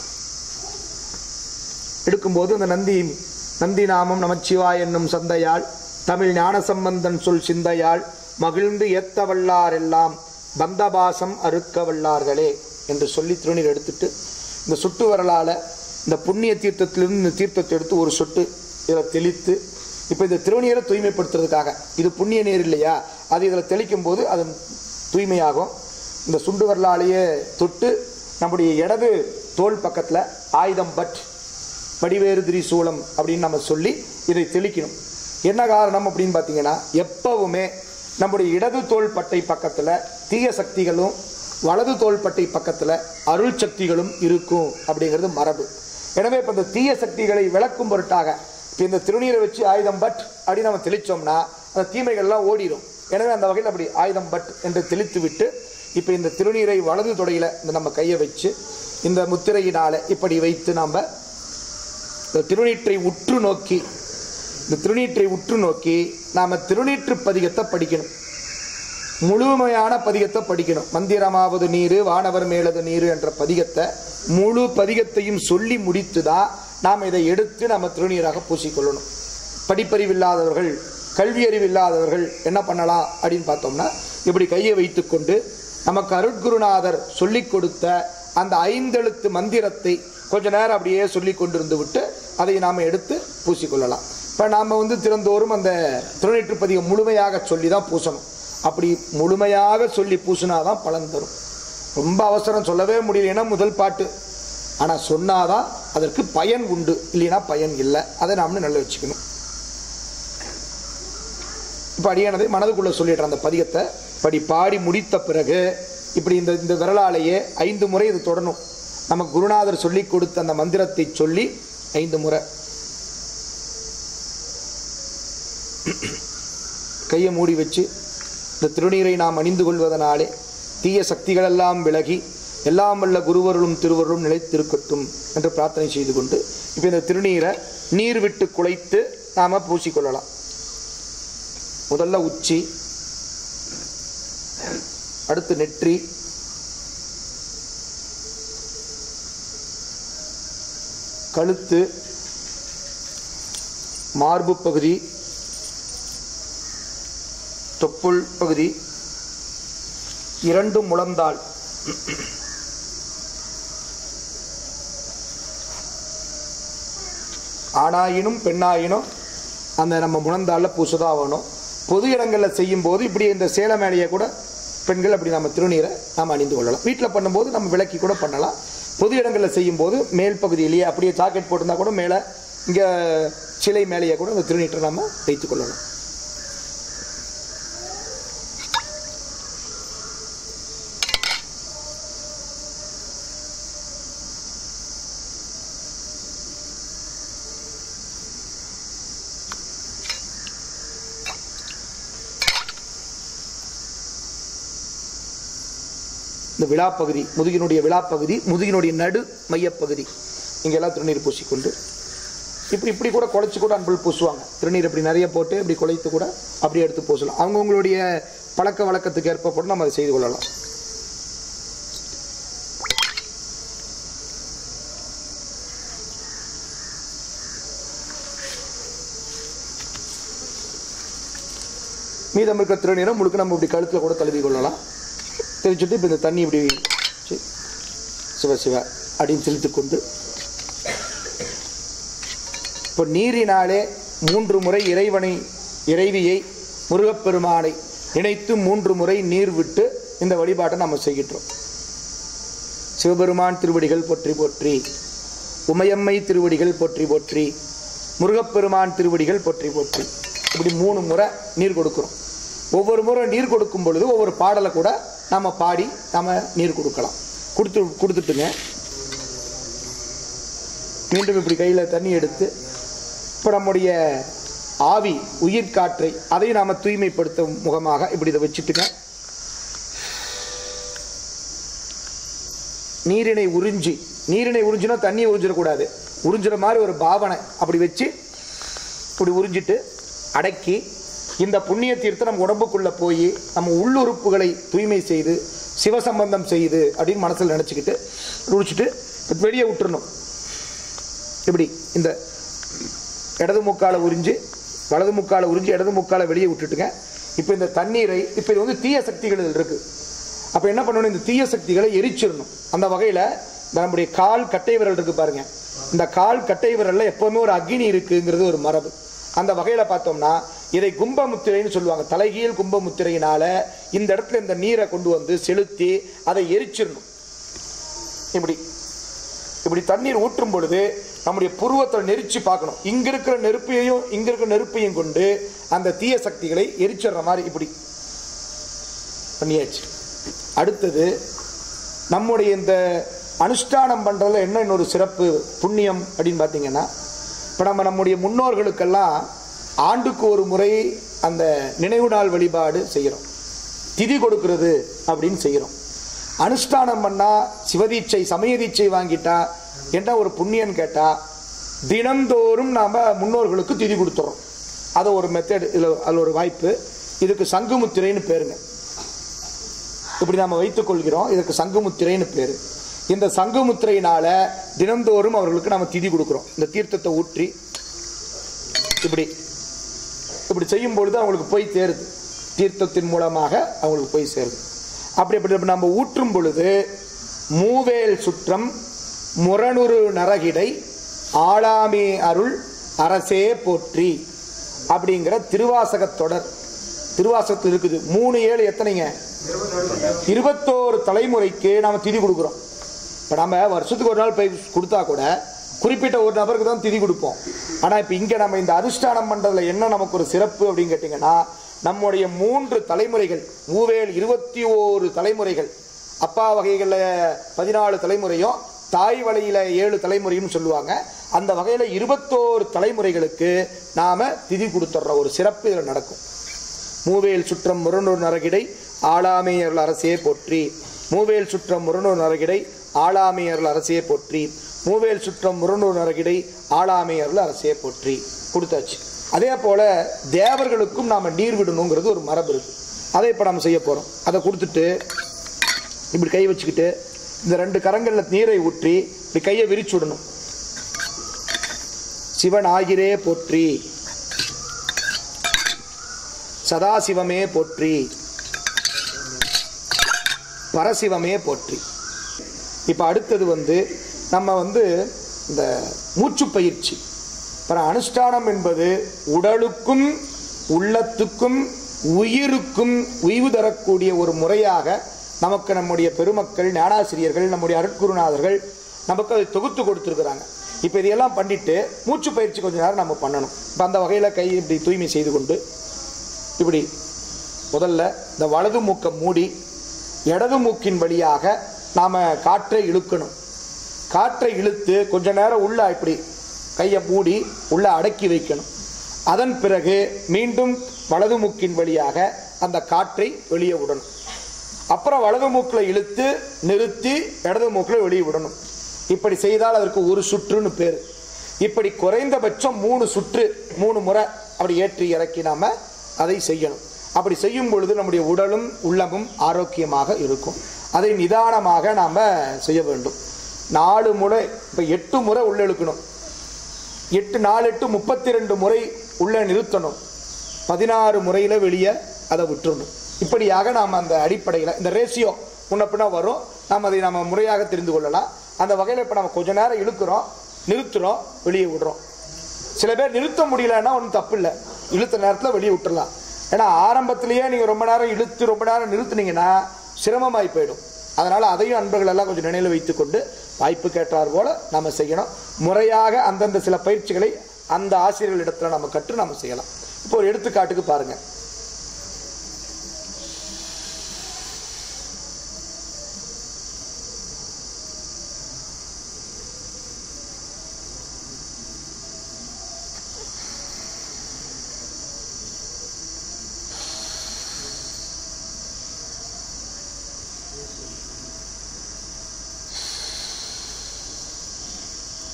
எடுக்கும்போது இந்த நந்தி நந்தி நாமம் நமச்சிவாய் என்னும் சந்தையால் தமிழ் ஞானசம்பந்தன் சொல் சிந்தையால் மகிழ்ந்து ஏத்த வல்லார் எல்லாம் பந்தபாசம் அறுக்க வல்லார்களே என்று சொல்லி திருநீர் எடுத்துட்டு இந்த சுட்டு வரலால இந்த புண்ணிய தீர்த்தத்திலிருந்து இந்த தீர்த்தத்தை எடுத்து ஒரு சொட்டு இதில் தெளித்து இப்போ இந்த திருநீரை தூய்மைப்படுத்துறதுக்காக இது புண்ணிய நீர் இல்லையா அது இதில் தெளிக்கும் போது அது தூய்மையாகும் இந்த சுண்டு வரலாலேயே தொட்டு நம்முடைய இடது தோல் பக்கத்தில் ஆயுதம் பட் வடிவேறு திரிசூலம் அப்படின்னு நம்ம சொல்லி இதை தெளிக்கணும் என்ன காரணம் அப்படின்னு பார்த்தீங்கன்னா எப்பவுமே நம்முடைய இடது தோள் பட்டை பக்கத்தில் தீய சக்திகளும் வலது தோள் பட்டை பக்கத்தில் அருள் சக்திகளும் இருக்கும் அப்படிங்கிறது மரபு எனவே இப்போ இந்த தீய சக்திகளை விளக்கும் பொருட்டாக இப்போ இந்த திருநீரை வச்சு ஆயுதம் பட் அப்படின்னு நம்ம தெளித்தோம்னா அந்த தீமைகள்லாம் ஓடிடும் எனவே அந்த வகையில் அப்படி ஆயுதம் பட் என்று தெளித்து விட்டு இப்போ இந்த திருநீரை வலது தொடையில் இந்த நம்ம கையை வச்சு இந்த முத்திரையினால இப்படி வைத்து நாம் இந்த திருநீற்றை உற்று நோக்கி இந்த திருநீற்றை உற்று நோக்கி நாம திருநீற்று பதிகத்தை படிக்கணும் முழுமையான பதிகத்தை படிக்கணும் மந்திரமாவது நீரு வானவர் மேலது நீரு என்ற பதிகத்தை முழு பதிகத்தையும் சொல்லி முடித்து தான் நாம் இதை எடுத்து நம்ம திருநீராக பூசிக்கொள்ளணும் படிப்பறிவில்லாதவர்கள் கல்வி அறிவில்லாதவர்கள் என்ன பண்ணலாம் அப்படின்னு பார்த்தோம்னா இப்படி கையை வைத்துக்கொண்டு நமக்கு அருட்குருநாதர் சொல்லிக் கொடுத்த அந்த ஐந்தெழுத்து மந்திரத்தை கொஞ்ச நேரம் அப்படியே சொல்லி கொண்டிருந்து விட்டு அதை நாம் எடுத்து பூசிக்கொள்ளலாம் இப்போ நாம் வந்து திறந்தோறும் அந்த திருநீற்று பதிகம் முழுமையாக சொல்லி தான் பூசணும் அப்படி முழுமையாக சொல்லி பூசினா தான் பலன் தரும் ரொம்ப அவசரம் சொல்லவே முடியலைன்னா முதல் பாட்டு ஆனால் சொன்னாதான் அதற்கு பயன் உண்டு இல்லைன்னா பயன் இல்லை அதை நாம் நல்லா வச்சுக்கணும் இப்போ அடியானதை மனதுக்குள்ளே சொல்லிடுறேன் அந்த பதிகத்தை படி பாடி முடித்த பிறகு இப்படி இந்த இந்த விரலாலேயே ஐந்து முறை இது தொடணும் நமக்கு குருநாதர் சொல்லி கொடுத்த அந்த மந்திரத்தை சொல்லி ஐந்து முறை கையை மூடி வச்சு இந்த திருநீரை நாம் அணிந்து கொள்வதனாலே தீய சக்திகளெல்லாம் விலகி எல்லாம் வல்ல குருவருளும் திருவருளும் நிலைத்திருக்கட்டும் என்று பிரார்த்தனை செய்து கொண்டு இப்போ இந்த திருநீரை நீர் விட்டு குலைத்து நாம் பூசிக்கொள்ளலாம் முதல்ல உச்சி அடுத்து நெற்றி கழுத்து மார்பு பகுதி தொப்புள் பகுதி இரண்டு முழந்தாள் ஆணாயினும் பெண்ணாயினும் அந்த நம்ம முழந்தாளில் பூசுதான் வேணும் பொது இடங்களில் செய்யும்போது இப்படி இந்த சேலை மேலேயே கூட பெண்கள் அப்படி நம்ம திருநீரை நாம் அணிந்து கொள்ளலாம் வீட்டில் பண்ணும்போது நம்ம விளக்கி கூட பண்ணலாம் பொது இடங்களில் செய்யும்போது மேல் பகுதியிலேயே அப்படியே ஜாக்கெட் போட்டிருந்தா கூட மேலே இங்கே சிலை மேலேயே கூட அந்த திருநீற்றை நம்ம வைத்துக் கொள்ளலாம் இந்த விழாப்பகுதி முதுகினுடைய விழாப்பகுதி முதுகினுடைய நடு மையப்பகுதி இங்கெல்லாம் திருநீர் பூசிக்கொண்டு இப்படி இப்படி கூட குழைச்சி கூட அன்புள் பூசுவாங்க திருநீர் இப்படி நிறைய போட்டு இப்படி குழைத்து கூட அப்படியே எடுத்து பூசலாம் அவங்கவுங்களுடைய பழக்க வழக்கத்துக்கு ஏற்ப கூட நம்ம அதை செய்து கொள்ளலாம் மீதம் இருக்க திருநீரை முழுக்க நம்ம இப்படி கழுத்தில் கூட தழுவி கொள்ளலாம் தெளிச்சுட்டு இப்போ இந்த தண்ணி இப்படி வச்சு சிவ சிவ அப்படின்னு தெளித்து கொண்டு இப்போ நீரினாலே மூன்று முறை இறைவனை இறைவியை முருகப்பெருமானை நினைத்து மூன்று முறை நீர் விட்டு இந்த வழிபாட்டை நம்ம செய்கின்றோம் சிவபெருமான் திருவடிகள் போற்றி போற்றி உமையம்மை திருவடிகள் போற்றி போற்றி முருகப்பெருமான் திருவடிகள் போற்றி போற்றி இப்படி மூணு முறை நீர் கொடுக்குறோம் ஒவ்வொரு முறை நீர் கொடுக்கும் பொழுது ஒவ்வொரு பாடலை கூட நம்ம பாடி நம்ம நீர் கொடுக்கலாம் கொடுத்து கொடுத்துட்டுங்க மீண்டும் இப்படி கையில் தண்ணி எடுத்து இப்போ நம்முடைய ஆவி உயிர் காற்றை அதை நாம் தூய்மைப்படுத்தும் முகமாக இப்படி இதை வச்சுட்டுங்க நீரினை உறிஞ்சி நீரினை உறிஞ்சினா தண்ணியை உறிஞ்சிடக்கூடாது உறிஞ்சுற மாதிரி ஒரு பாவனை அப்படி வச்சு இப்படி உறிஞ்சிட்டு அடக்கி இந்த புண்ணிய தீர்த்தம் நம்ம உடம்புக்குள்ளே போய் நம்ம உள்ளுறுப்புகளை தூய்மை செய்து சிவசம்பந்தம் செய்து அப்படின்னு மனசில் நினச்சிக்கிட்டு குடிச்சிட்டு வெளியே விட்டுறணும் இப்படி இந்த இடது முக்காலை உறிஞ்சு வலது முக்காலை உறிஞ்சு இடது முக்காலை வெளியே விட்டுட்டுங்க இப்போ இந்த தண்ணீரை இப்போ இது வந்து தீய சக்திகள் இதில் இருக்குது அப்போ என்ன பண்ணணும் இந்த தீய சக்திகளை எரிச்சிடணும் அந்த வகையில் இந்த நம்முடைய கால் கட்டை விரல் இருக்கு பாருங்க இந்த கால் கட்டை விரல்ல எப்பவுமே ஒரு அக்னி இருக்குங்கிறது ஒரு மரபு அந்த வகையில் பார்த்தோம்னா இதை கும்பமுத்திரைன்னு சொல்லுவாங்க தலைகீழ் கும்பமுத்திரையினால இந்த இடத்துல இந்த நீரை கொண்டு வந்து செலுத்தி அதை எரிச்சிடணும் இப்படி இப்படி தண்ணீர் ஊற்றும் பொழுது நம்முடைய புருவத்தை நெரிச்சு பார்க்கணும் இங்க இருக்கிற நெருப்பையும் இங்க இருக்கிற நெருப்பையும் கொண்டு அந்த தீய சக்திகளை எரிச்சிடுற மாதிரி இப்படி பண்ணியாச்சு அடுத்தது நம்முடைய இந்த அனுஷ்டானம் பண்ணுறதுல என்ன இன்னொரு சிறப்பு புண்ணியம் அப்படின்னு பார்த்தீங்கன்னா இப்போ நம்ம நம்முடைய முன்னோர்களுக்கெல்லாம் ஆண்டுக்கு ஒரு முறை அந்த நினைவு நாள் வழிபாடு செய்கிறோம் திதி கொடுக்கிறது அப்படின்னு செய்கிறோம் அனுஷ்டானம் பண்ணால் சிவதீட்சை சமயதீட்சை வாங்கிட்டா என்ன ஒரு புண்ணியன்னு கேட்டால் தினந்தோறும் நாம் முன்னோர்களுக்கு திதி கொடுத்துறோம் அதை ஒரு மெத்தட் இதில் அதில் ஒரு வாய்ப்பு இதுக்கு சங்குமுத்திரைன்னு பேருங்க இப்படி நாம் வைத்துக் கொள்கிறோம் இதற்கு சங்குமுத்திரைன்னு பேர் இந்த சங்குமுத்திரையினால தினந்தோறும் அவர்களுக்கு நம்ம திதி கொடுக்குறோம் இந்த தீர்த்தத்தை ஊற்றி இப்படி இப்படி செய்யும் பொழுது அவங்களுக்கு போய் சேருது தீர்த்தத்தின் மூலமாக அவங்களுக்கு போய் சேருது அப்படி அப்படி நம்ம ஊற்றும் பொழுது மூவேல் சுற்றம் முரணுரு நரகிடை ஆளாமே அருள் அரசே போற்றி அப்படிங்கிற திருவாசகத் தொடர் திருவாசகத்தில் இருக்குது மூணு ஏழு எத்தனைங்க இருபத்தோரு தலைமுறைக்கு நாம திதி கொடுக்குறோம் இப்போ நம்ம வருஷத்துக்கு ஒரு நாள் போய் கொடுத்தா கூட குறிப்பிட்ட ஒரு நபருக்கு தான் திதி கொடுப்போம் ஆனால் இப்போ இங்கே நம்ம இந்த அனுஷ்டானம் பண்ணுறதுல என்ன நமக்கு ஒரு சிறப்பு அப்படின்னு கேட்டிங்கன்னா நம்முடைய மூன்று தலைமுறைகள் மூவேல் இருபத்தி ஓரு தலைமுறைகள் அப்பா வகைகளில் பதினாலு தலைமுறையும் தாய் வழியில் ஏழு தலைமுறையும் சொல்லுவாங்க அந்த வகையில் இருபத்தோரு தலைமுறைகளுக்கு நாம் திதி கொடுத்துட்ற ஒரு சிறப்பு இதில் நடக்கும் மூவேல் சுற்றம் முரணூர் நரகிடை ஆளாமையர்கள் அரசே போற்றி மூவேல் சுற்றம் முரணூர் நரகிடை ஆளாமையர்கள் அரசே போற்றி மூவேல் சுற்றம் முரணூர் நரகிடை ஆளாமையர்கள் அரசே போற்றி கொடுத்தாச்சு அதே போல தேவர்களுக்கும் நாம் நீர் விடணுங்கிறது ஒரு மரபு இருக்கு அதை இப்போ நம்ம செய்ய போகிறோம் அதை கொடுத்துட்டு இப்படி கை வச்சுக்கிட்டு இந்த ரெண்டு கரங்களில் நீரை ஊற்றி இப்படி கையை விரிச்சு விடணும் சிவன் ஆகிரே போற்றி சதாசிவமே போற்றி பரசிவமே போற்றி இப்போ அடுத்தது வந்து நம்ம வந்து இந்த மூச்சு பயிற்சி பிற அனுஷ்டானம் என்பது உடலுக்கும் உள்ளத்துக்கும் உயிருக்கும் உய்வு தரக்கூடிய ஒரு முறையாக நமக்கு நம்முடைய பெருமக்கள் ஞானாசிரியர்கள் நம்முடைய அருட்குருநாதர்கள் நமக்கு அதை தொகுத்து கொடுத்துருக்குறாங்க இப்போ இதையெல்லாம் பண்ணிட்டு மூச்சு பயிற்சி கொஞ்ச நேரம் நம்ம பண்ணணும் இப்போ அந்த வகையில் கை இப்படி தூய்மை செய்து கொண்டு இப்படி முதல்ல இந்த வலது மூக்கை மூடி இடது மூக்கின் வழியாக நாம் காற்றை இழுக்கணும் காற்றை இழுத்து கொஞ்ச நேரம் உள்ள இப்படி கையை மூடி உள்ள அடக்கி வைக்கணும் அதன் பிறகு மீண்டும் வலது மூக்கின் வழியாக அந்த காற்றை வெளியே விடணும் அப்புறம் வலது மூக்கில் இழுத்து நிறுத்தி இடது மூக்கில் வெளியே விடணும் இப்படி செய்தால் அதற்கு ஒரு சுற்றுன்னு பேர் இப்படி குறைந்தபட்சம் மூணு சுற்று மூணு முறை அப்படி ஏற்றி இறக்கி நாம அதை செய்யணும் அப்படி செய்யும் பொழுது நம்முடைய உடலும் உள்ளமும் ஆரோக்கியமாக இருக்கும் அதை நிதானமாக நாம் செய்ய வேண்டும் நாலு முறை இப்போ எட்டு முறை உள்ள இழுக்கணும் எட்டு நாலு எட்டு முப்பத்தி ரெண்டு முறை உள்ள நிறுத்தணும் பதினாறு முறையில் வெளியே அதை விட்டுறணும் இப்படியாக நாம் அந்த அடிப்படையில் இந்த ரேஷியோ முன்ன பின்ன வரும் நாம் அதை நம்ம முறையாக தெரிந்து கொள்ளலாம் அந்த வகையில் இப்போ நம்ம கொஞ்ச நேரம் இழுக்கிறோம் நிறுத்துறோம் வெளியே விடுறோம் சில பேர் நிறுத்த முடியலன்னா ஒன்றும் தப்பு இல்லை இழுத்த நேரத்தில் வெளியே விட்டுறலாம் ஏன்னா ஆரம்பத்திலேயே நீங்கள் ரொம்ப நேரம் இழுத்து ரொம்ப நேரம் நிறுத்துனீங்கன்னா சிரமமாய் போயிடும் அதனால் அதையும் அன்பர்கள் எல்லாம் கொஞ்சம் நினைவில் வைத்துக்கொண்டு வாய்ப்பு கேட்டார் போல நம்ம செய்யணும் முறையாக அந்தந்த சில பயிற்சிகளை அந்த ஆசிரியர்களிடத்தில் நம்ம கற்று நம்ம செய்யலாம் இப்போ ஒரு எடுத்துக்காட்டுக்கு பாருங்கள்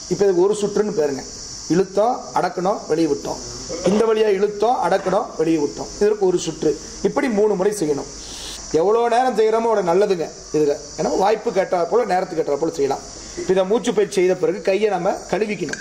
இப்போ இதுக்கு ஒரு சுற்றுன்னு பேருங்க இழுத்தோம் அடக்கணும் வெளியே விட்டோம் இந்த வழியாக இழுத்தோம் அடக்கணும் வெளியே விட்டோம் இதற்கு ஒரு சுற்று இப்படி மூணு முறை செய்யணும் எவ்வளோ நேரம் செய்கிறோமோ அவ்வளோ நல்லதுங்க இதில் ஏன்னா வாய்ப்பு கேட்டா போல் நேரத்துக்கு கேட்டா போல் செய்யலாம் இப்போ இதை மூச்சு பயிற்சி செய்த பிறகு கையை நம்ம கழுவிக்கணும்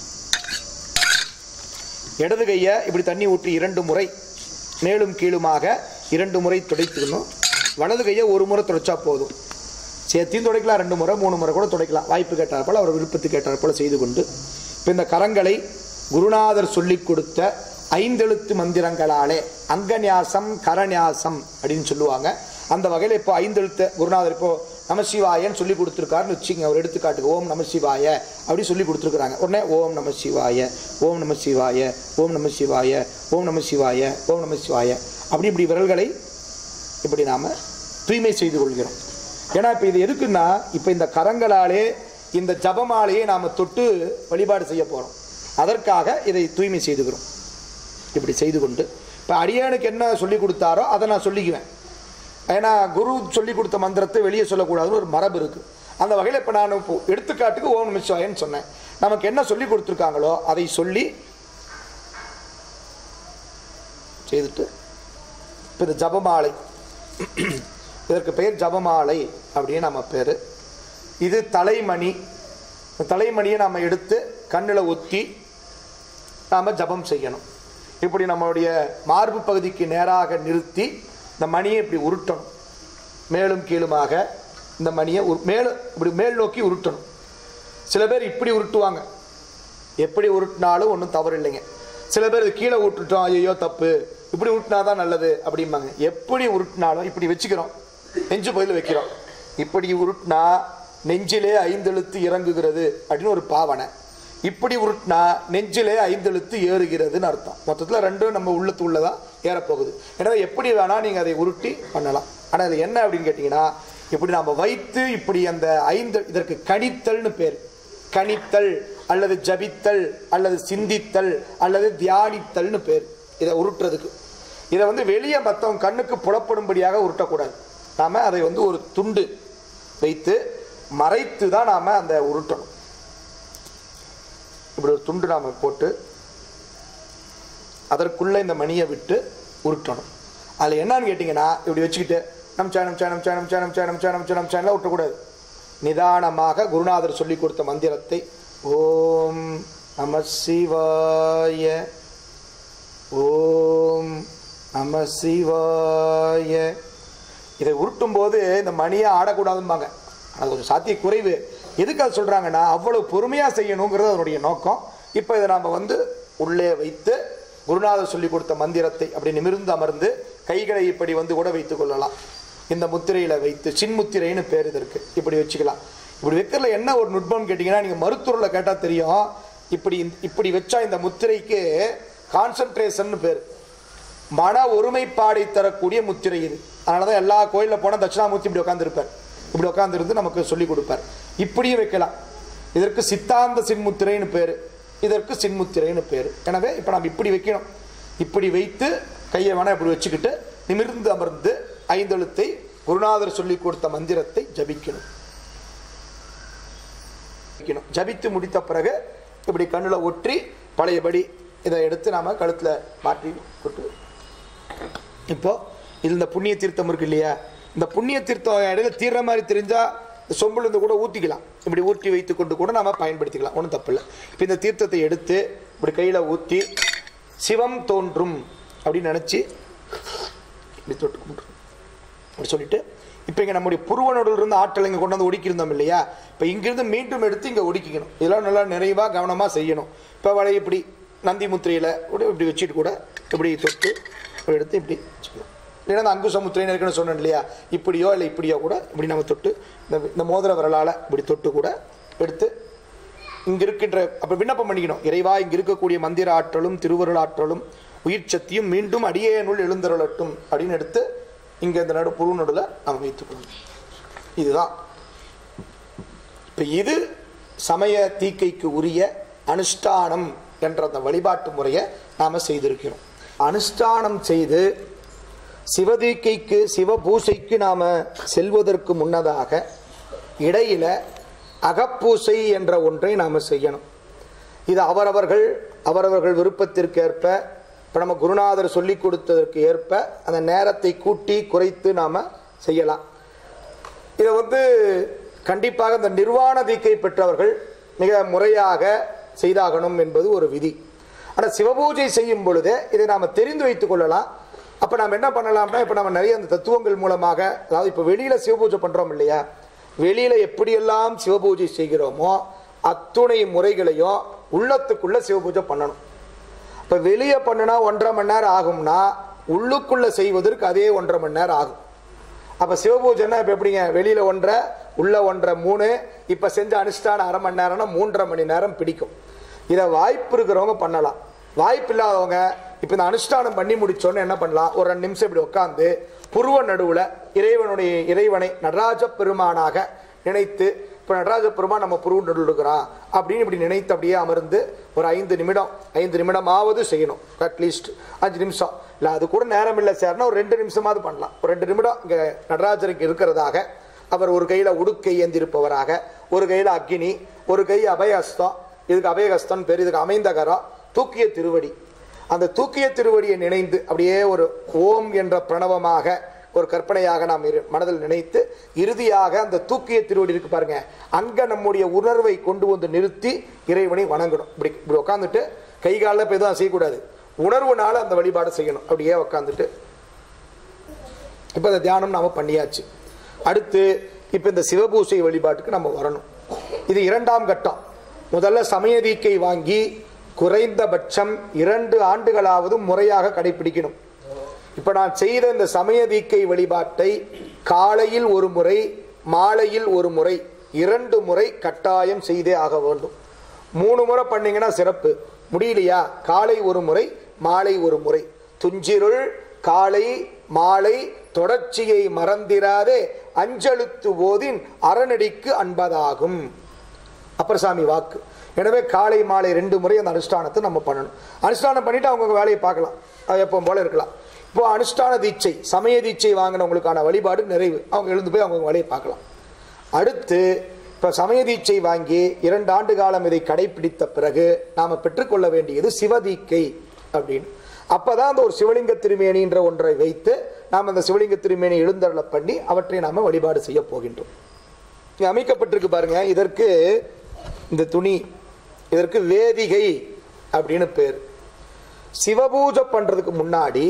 இடது கையை இப்படி தண்ணி ஊற்றி இரண்டு முறை மேலும் கீழுமாக இரண்டு முறை துடைத்துக்கணும் வலது கையை ஒரு முறை துடைச்சா போதும் சேர்த்தியும் துடைக்கலாம் ரெண்டு முறை மூணு முறை கூட துடைக்கலாம் வாய்ப்பு கேட்டார் போல் அவர் விருப்பத்துக்கு கேட்டார் போல் செய்து கொண்டு இப்போ இந்த கரங்களை குருநாதர் சொல்லிக் கொடுத்த ஐந்தெழுத்து மந்திரங்களாலே அங்கநியாசம் கரநியாசம் அப்படின்னு சொல்லுவாங்க அந்த வகையில் இப்போ ஐந்தெழுத்து குருநாதர் இப்போ நமசிவாயன்னு சொல்லி கொடுத்துருக்காருன்னு வச்சுங்க அவர் எடுத்துக்காட்டுக்கு ஓம் நம சிவாய அப்படி சொல்லி கொடுத்துருக்குறாங்க உடனே ஓம் நம சிவாய ஓம் நம சிவாய ஓம் நம சிவாய ஓம் நம சிவாய ஓம் நம சிவாய அப்படி இப்படி விரல்களை இப்படி நாம் தூய்மை செய்து கொள்கிறோம் ஏன்னா இப்போ இது எதுக்குன்னா இப்போ இந்த கரங்களாலே இந்த ஜபமாலையை நாம் தொட்டு வழிபாடு செய்ய போகிறோம் அதற்காக இதை தூய்மை செய்துக்கிறோம் இப்படி செய்து கொண்டு இப்போ அடியானுக்கு என்ன சொல்லி கொடுத்தாரோ அதை நான் சொல்லிக்குவேன் ஏன்னா குரு சொல்லி கொடுத்த மந்திரத்தை வெளியே சொல்லக்கூடாதுன்னு ஒரு மரபு இருக்குது அந்த வகையில் இப்போ நான் இப்போ எடுத்துக்காட்டுக்கு ஓம் நமச்சிவாயன்னு சொன்னேன் நமக்கு என்ன சொல்லி கொடுத்துருக்காங்களோ அதை சொல்லி செய்துட்டு இப்போ இது ஜபமாலை இதற்கு பெயர் ஜபமாலை அப்படின்னு நம்ம பேர் இது தலைமணி இந்த தலைமணியை நம்ம எடுத்து கண்ணில் ஒத்தி நாம் ஜபம் செய்யணும் இப்படி நம்மளுடைய மார்பு பகுதிக்கு நேராக நிறுத்தி இந்த மணியை இப்படி உருட்டணும் மேலும் கீழுமாக இந்த மணியை உரு- மேல் இப்படி மேல் நோக்கி உருட்டணும் சில பேர் இப்படி உருட்டுவாங்க எப்படி உருட்டினாலும் ஒன்றும் தவறு இல்லைங்க சில பேர் இது கீழே விட்டுட்டோம் ஐயோ தப்பு இப்படி உருட்டினா தான் நல்லது அப்படிம்பாங்க எப்படி உருட்டினாலும் இப்படி வச்சுக்கிறோம் நெஞ்சு பகுதியில் வைக்கிறோம் இப்படி உருட்டினா நெஞ்சிலே ஐந்தெழுத்து இறங்குகிறது அப்படின்னு ஒரு பாவனை இப்படி உருட்டினா நெஞ்சிலே ஐந்தெழுத்து ஏறுகிறதுன்னு அர்த்தம் மொத்தத்தில் ரெண்டும் நம்ம உள்ளத்து உள்ளதா ஏறப்போகுது எனவே எப்படி வேணால் நீங்கள் அதை உருட்டி பண்ணலாம் ஆனால் அது என்ன அப்படின்னு கேட்டிங்கன்னா இப்படி நாம் வைத்து இப்படி அந்த ஐந்து இதற்கு கணித்தல்னு பேர் கணித்தல் அல்லது ஜபித்தல் அல்லது சிந்தித்தல் அல்லது தியானித்தல்னு பேர் இதை உருட்டுறதுக்கு இதை வந்து வெளியே மற்றவங்க கண்ணுக்கு புலப்படும்படியாக உருட்டக்கூடாது நாம் அதை வந்து ஒரு துண்டு வைத்து மறைத்து தான் நாம் அந்த உருட்டணும் இப்படி ஒரு துண்டு நாம் போட்டு அதற்குள்ளே இந்த மணியை விட்டு உருட்டணும் அதில் என்னன்னு கேட்டிங்கன்னா இப்படி வச்சுக்கிட்டு நம் சேனம் சேனம் சேனம் சேனம் சேனம் சேனம் சேனம் சேனலாம் விட்டக்கூடாது நிதானமாக குருநாதர் சொல்லி கொடுத்த மந்திரத்தை ஓம் நம சிவாய ஓம் நம சிவாய இதை உருட்டும் போது இந்த மணியை ஆடக்கூடாதும்பாங்க அது கொஞ்சம் சாத்திய குறைவு எதுக்கு அது சொல்கிறாங்கன்னா அவ்வளவு பொறுமையாக செய்யணுங்கிறது அதனுடைய நோக்கம் இப்போ இதை நாம் வந்து உள்ளே வைத்து குருநாதர் சொல்லி கொடுத்த மந்திரத்தை அப்படி நிமிர்ந்து அமர்ந்து கைகளை இப்படி வந்து கூட வைத்துக் கொள்ளலாம் இந்த முத்திரையில் வைத்து சின்முத்திரைன்னு பேர் இதற்கு இப்படி வச்சுக்கலாம் இப்படி வைக்கிறதுல என்ன ஒரு நுட்பம்னு கேட்டிங்கன்னா நீங்கள் மருத்துவரில் கேட்டால் தெரியும் இப்படி இப்படி வச்சா இந்த முத்திரைக்கு கான்சன்ட்ரேஷன் பேர் மன ஒருமைப்பாடை தரக்கூடிய முத்திரை இது அதனால தான் எல்லா கோயிலில் போனால் தட்சிணாமூர்த்தி இப்படி உட்காந்துருப்பார் இப்படி உட்காந்துருந்து நமக்கு சொல்லி கொடுப்பார் இப்படியும் வைக்கலாம் இதற்கு சித்தாந்த சின்முத்திரைன்னு பேர் இதற்கு சின்முத்திரைன்னு பேர் எனவே இப்போ நம்ம இப்படி வைக்கணும் இப்படி வைத்து கையை வேணால் இப்படி வச்சுக்கிட்டு நிமிர்ந்து அமர்ந்து ஐந்தெழுத்தை குருநாதர் சொல்லி கொடுத்த மந்திரத்தை ஜபிக்கணும் வைக்கணும் ஜபித்து முடித்த பிறகு இப்படி கண்ணில் ஒற்றி பழையபடி இதை எடுத்து நாம் கழுத்தில் மாட்டி போட்டு இப்போ இது இந்த புண்ணிய தீர்த்தம் இருக்கு இல்லையா இந்த புண்ணிய தீர்த்தம் இடையில தீர்ற மாதிரி தெரிஞ்சால் சொம்புல இருந்து கூட ஊற்றிக்கலாம் இப்படி ஊற்றி வைத்து கொண்டு கூட நாம் பயன்படுத்திக்கலாம் ஒன்றும் தப்பு இல்லை இப்போ இந்த தீர்த்தத்தை எடுத்து இப்படி கையில் ஊற்றி சிவம் தோன்றும் அப்படின்னு நினச்சி இப்படி தொட்டு கும்பிட்டு அப்படி சொல்லிட்டு இப்போ இங்கே நம்முடைய புருவனோடு இருந்து ஆற்றல் இங்கே கொண்டு வந்து ஒடுக்கியிருந்தோம் இல்லையா இப்போ இங்கிருந்து மீண்டும் எடுத்து இங்கே ஒடுக்கிக்கணும் இதெல்லாம் நல்லா நிறைவாக கவனமாக செய்யணும் இப்போ வலை இப்படி நந்தி முத்திரையில் கூட இப்படி வச்சுட்டு கூட இப்படி தொட்டு இப்படி எடுத்து இப்படி வச்சுக்கணும் இல்லைன்னா அந்த அங்குச முத்திரைன்னு இருக்குன்னு சொன்னேன் இல்லையா இப்படியோ இல்லை இப்படியோ கூட இப்படி நம்ம தொட்டு இந்த இந்த மோதிர விரலால் இப்படி தொட்டு கூட எடுத்து இங்கே இருக்கின்ற அப்போ விண்ணப்பம் பண்ணிக்கணும் இறைவா இங்கே இருக்கக்கூடிய மந்திர ஆற்றலும் திருவருள் ஆற்றலும் உயிர் சக்தியும் மீண்டும் அடியேனுள் எழுந்தருளட்டும் அப்படின்னு எடுத்து இங்கே இந்த நடு புழு நடுவில் நம்ம வைத்துக்கணும் இதுதான் இப்போ இது சமய தீக்கைக்கு உரிய அனுஷ்டானம் என்ற அந்த வழிபாட்டு முறையை நாம் செய்திருக்கிறோம் அனுஷ்டானம் செய்து சிவதீக்கைக்கு சிவபூசைக்கு நாம் செல்வதற்கு முன்னதாக இடையில அகப்பூசை என்ற ஒன்றை நாம் செய்யணும் இது அவரவர்கள் அவரவர்கள் விருப்பத்திற்கு ஏற்ப இப்போ நம்ம குருநாதர் சொல்லி கொடுத்ததற்கு ஏற்ப அந்த நேரத்தை கூட்டி குறைத்து நாம் செய்யலாம் இதை வந்து கண்டிப்பாக இந்த நிர்வாண தீக்கை பெற்றவர்கள் மிக முறையாக செய்தாகணும் என்பது ஒரு விதி ஆனால் சிவபூஜை செய்யும் பொழுதே இதை நாம் தெரிந்து வைத்துக் கொள்ளலாம் அப்போ நம்ம என்ன பண்ணலாம்னா இப்போ நம்ம நிறைய அந்த தத்துவங்கள் மூலமாக அதாவது இப்போ வெளியில் சிவபூஜை பண்ணுறோம் இல்லையா வெளியில் எப்படியெல்லாம் சிவபூஜை செய்கிறோமோ அத்துணை முறைகளையும் உள்ளத்துக்குள்ள சிவபூஜை பண்ணணும் இப்போ வெளியே பண்ணுனா ஒன்றரை மணி நேரம் ஆகும்னா உள்ளுக்குள்ள செய்வதற்கு அதே ஒன்றரை மணி நேரம் ஆகும் அப்போ சிவபூஜைன்னா இப்போ எப்படிங்க வெளியில் ஒன்றரை உள்ள ஒன்றரை மூணு இப்போ செஞ்ச அனுஷ்டான அரை மணி நேரம்னா மூன்றரை மணி நேரம் பிடிக்கும் இதை வாய்ப்பு இருக்கிறவங்க பண்ணலாம் வாய்ப்பு இல்லாதவங்க இப்போ இந்த அனுஷ்டானம் பண்ணி முடிச்சோன்னு என்ன பண்ணலாம் ஒரு ரெண்டு நிமிஷம் இப்படி உட்காந்து புருவ நடுவில் இறைவனுடைய இறைவனை நடராஜ பெருமானாக நினைத்து இப்போ நடராஜ பெருமான் நம்ம புருவ நடுவில் இருக்கிறான் அப்படின்னு இப்படி நினைத்து அப்படியே அமர்ந்து ஒரு ஐந்து நிமிடம் ஐந்து நிமிடமாவது செய்யணும் அட்லீஸ்ட் அஞ்சு நிமிஷம் இல்லை அது கூட நேரம் இல்லை சார்னா ஒரு ரெண்டு நிமிஷமாவது பண்ணலாம் ஒரு ரெண்டு நிமிடம் இங்கே நடராஜருக்கு இருக்கிறதாக அவர் ஒரு கையில் உடுக்கை ஏந்திருப்பவராக ஒரு கையில் அக்கினி ஒரு கை அபயஹஸ்தம் இதுக்கு அபயஹஸ்தம் பேர் இதுக்கு அமைந்த கரம் தூக்கிய திருவடி அந்த தூக்கிய திருவடியை நினைந்து அப்படியே ஒரு ஓம் என்ற பிரணவமாக ஒரு கற்பனையாக நாம் இரு- மனதில் நினைத்து இறுதியாக அந்த தூக்கிய திருவடி இருக்கு பாருங்க அங்க நம்முடைய உணர்வை கொண்டு வந்து நிறுத்தி இறைவனை வணங்கணும் இப்படி இப்படி உட்காந்துட்டு கை காலில் இப்போ எதுவும் செய்யக்கூடாது உணர்வுனால அந்த வழிபாடு செய்யணும் அப்படியே உட்காந்துட்டு இப்போ இந்த தியானம் நாம பண்ணியாச்சு அடுத்து இப்போ இந்த சிவபூசை வழிபாட்டுக்கு நம்ம வரணும் இது இரண்டாம் கட்டம் முதல்ல சமயதீக்கை வாங்கி குறைந்தபட்சம் இரண்டு ஆண்டுகளாவது முறையாக கடைபிடிக்கணும் இப்போ நான் செய்த இந்த சமயதீக்கை வழிபாட்டை காலையில் ஒரு முறை மாலையில் ஒரு முறை இரண்டு முறை கட்டாயம் செய்தே ஆக வேண்டும் மூணு முறை பண்ணீங்கன்னா சிறப்பு முடியலையா காலை ஒரு முறை மாலை ஒரு முறை துஞ்சிருள் காலை மாலை தொடர்ச்சியை மறந்திராதே அஞ்செழுத்து ஓதின் அறநடிக்கு அன்பதாகும் அப்பரசாமி வாக்கு எனவே காலை மாலை ரெண்டு முறை அந்த அனுஷ்டானத்தை நம்ம பண்ணணும் அனுஷ்டானம் பண்ணிட்டு அவங்கவுங்க வேலையை பார்க்கலாம் அது எப்பவும் போல இருக்கலாம் இப்போ அனுஷ்டான தீட்சை சமய தீட்சை வாங்கினவங்களுக்கான வழிபாடு நிறைவு அவங்க எழுந்து போய் அவங்க வேலையை பார்க்கலாம் அடுத்து இப்போ சமய தீட்சை வாங்கி இரண்டு ஆண்டு காலம் இதை கடைபிடித்த பிறகு நாம் பெற்றுக்கொள்ள வேண்டியது சிவதீக்கை அப்படின்னு அப்பதான் அந்த ஒரு சிவலிங்க திருமேனின்ற ஒன்றை வைத்து நாம் அந்த சிவலிங்க திருமேனி எழுந்தருள பண்ணி அவற்றை நாம் வழிபாடு செய்ய போகின்றோம் இங்க அமைக்கப்பட்டிருக்கு பாருங்க இதற்கு இந்த துணி இதற்கு வேதிகை அப்படின்னு பேர் சிவபூஜை பண்றதுக்கு முன்னாடி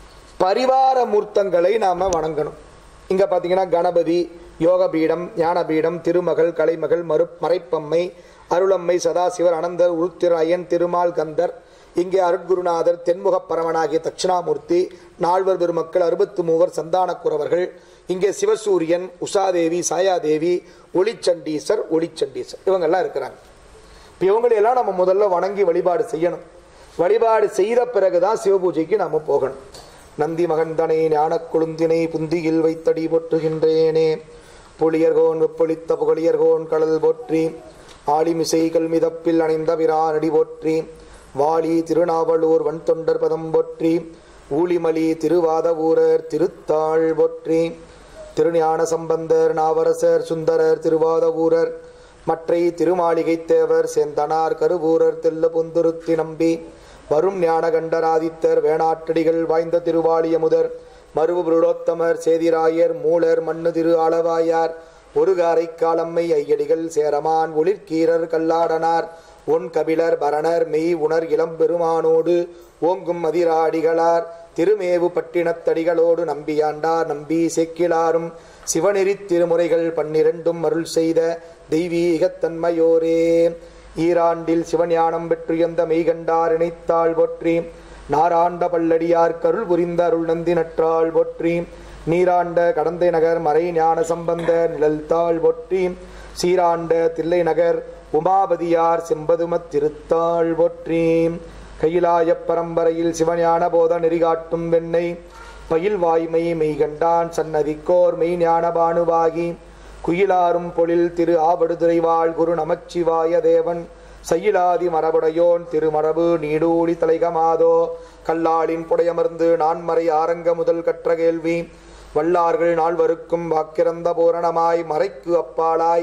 பரிவார மூர்த்தங்களை நாம வணங்கணும் இங்க பாத்தீங்கன்னா கணபதி யோகபீடம் ஞானபீடம் திருமகள் கலைமகள் மறு மறைப்பம்மை அருளம்மை சதாசிவர் அனந்தர் உருத்திர அயன் திருமால் கந்தர் இங்கே அருட்குருநாதர் தென்முகப் பரமனாகிய தட்சிணாமூர்த்தி நால்வர் பெருமக்கள் அறுபத்து மூவர் சந்தானக்குறவர்கள் இங்கே சிவசூரியன் உஷாதேவி சாயாதேவி ஒளிச்சண்டீசர் ஒளிச்சண்டீசர் இவங்கெல்லாம் இருக்கிறாங்க இப்போ இவங்களையெல்லாம் நம்ம முதல்ல வணங்கி வழிபாடு செய்யணும் வழிபாடு செய்த பிறகுதான் சிவபூஜைக்கு நாம போகணும் நந்தி மகந்தனை ஞானக் கொழுந்தினை புந்தியில் வைத்தடி போற்றுகின்றேனே புலியர்கோன் வெப்பொழித்த புகழியர்கோன் கடல் போற்றி ஆலிமிசை கல்மிதப்பில் அணைந்த பிரானடி போற்றி வாலி திருநாவலூர் வன்தொண்டர் பதம் போற்றி ஊழிமலி திருவாத ஊரர் திருத்தாள் போற்றி திருஞான சம்பந்தர் நாவரசர் சுந்தரர் திருவாத ஊரர் மற்றை திருமாளிகை தேவர் செந்தனார் கருவூரர் தெல்ல பொந்துருத்தி நம்பி வரும் ஞானகண்டராதித்தர் வேணாட்டடிகள் வாய்ந்த திருவாளியமுதர் மருவு புருடோத்தமர் சேதிராயர் மூலர் மண்ணு திரு ஆளவாயார் ஒரு காரை காலம்மை ஐயடிகள் சேரமான் ஒளிர்கீரர் கல்லாடனார் ஒன் கபிலர் பரணர் மெய் உணர் இளம்பெருமானோடு ஓங்கும் மதிராடிகளார் திருமேவு பட்டினத்தடிகளோடு நம்பியாண்டார் நம்பி செக்கிலாரும் சிவநெறித் திருமுறைகள் பன்னிரண்டும் அருள் செய்த தெய்வீகத்தன்மையோரே ஈராண்டில் சிவஞானம் பெற்றுயர்ந்த மெய்கண்டார் இணைத்தாள் போற்றி நாராண்ட பல்லடியார் கருள் புரிந்த அருள் நந்தி நற்றாள் போற்றி நீராண்ட கடந்தை நகர் மறை ஞான சம்பந்த நிழல்தாள் போற்றி சீராண்ட தில்லை நகர் உமாபதியார் செம்பதுமத் திருத்தாள் போற்றி கையிலாய பரம்பரையில் சிவஞான போத நெறிகாட்டும் வெண்ணை பயில் வாய்மை மெய்கண்டான் சன்னதிக்கோர் மெய் ஞான பானுவாகி குயிலாரும் பொழில் திரு ஆவடுதுறை வாழ் குரு நமச்சிவாய தேவன் சையிலாதி மரபுடையோன் திருமரபு நீடூழி தலைகமாதோ கல்லாளின் புடையமர்ந்து நான்மறை ஆரங்க முதல் கற்ற கேள்வி வல்லார்கள் நால்வருக்கும் வாக்கிறந்த பூரணமாய் மறைக்கு அப்பாலாய்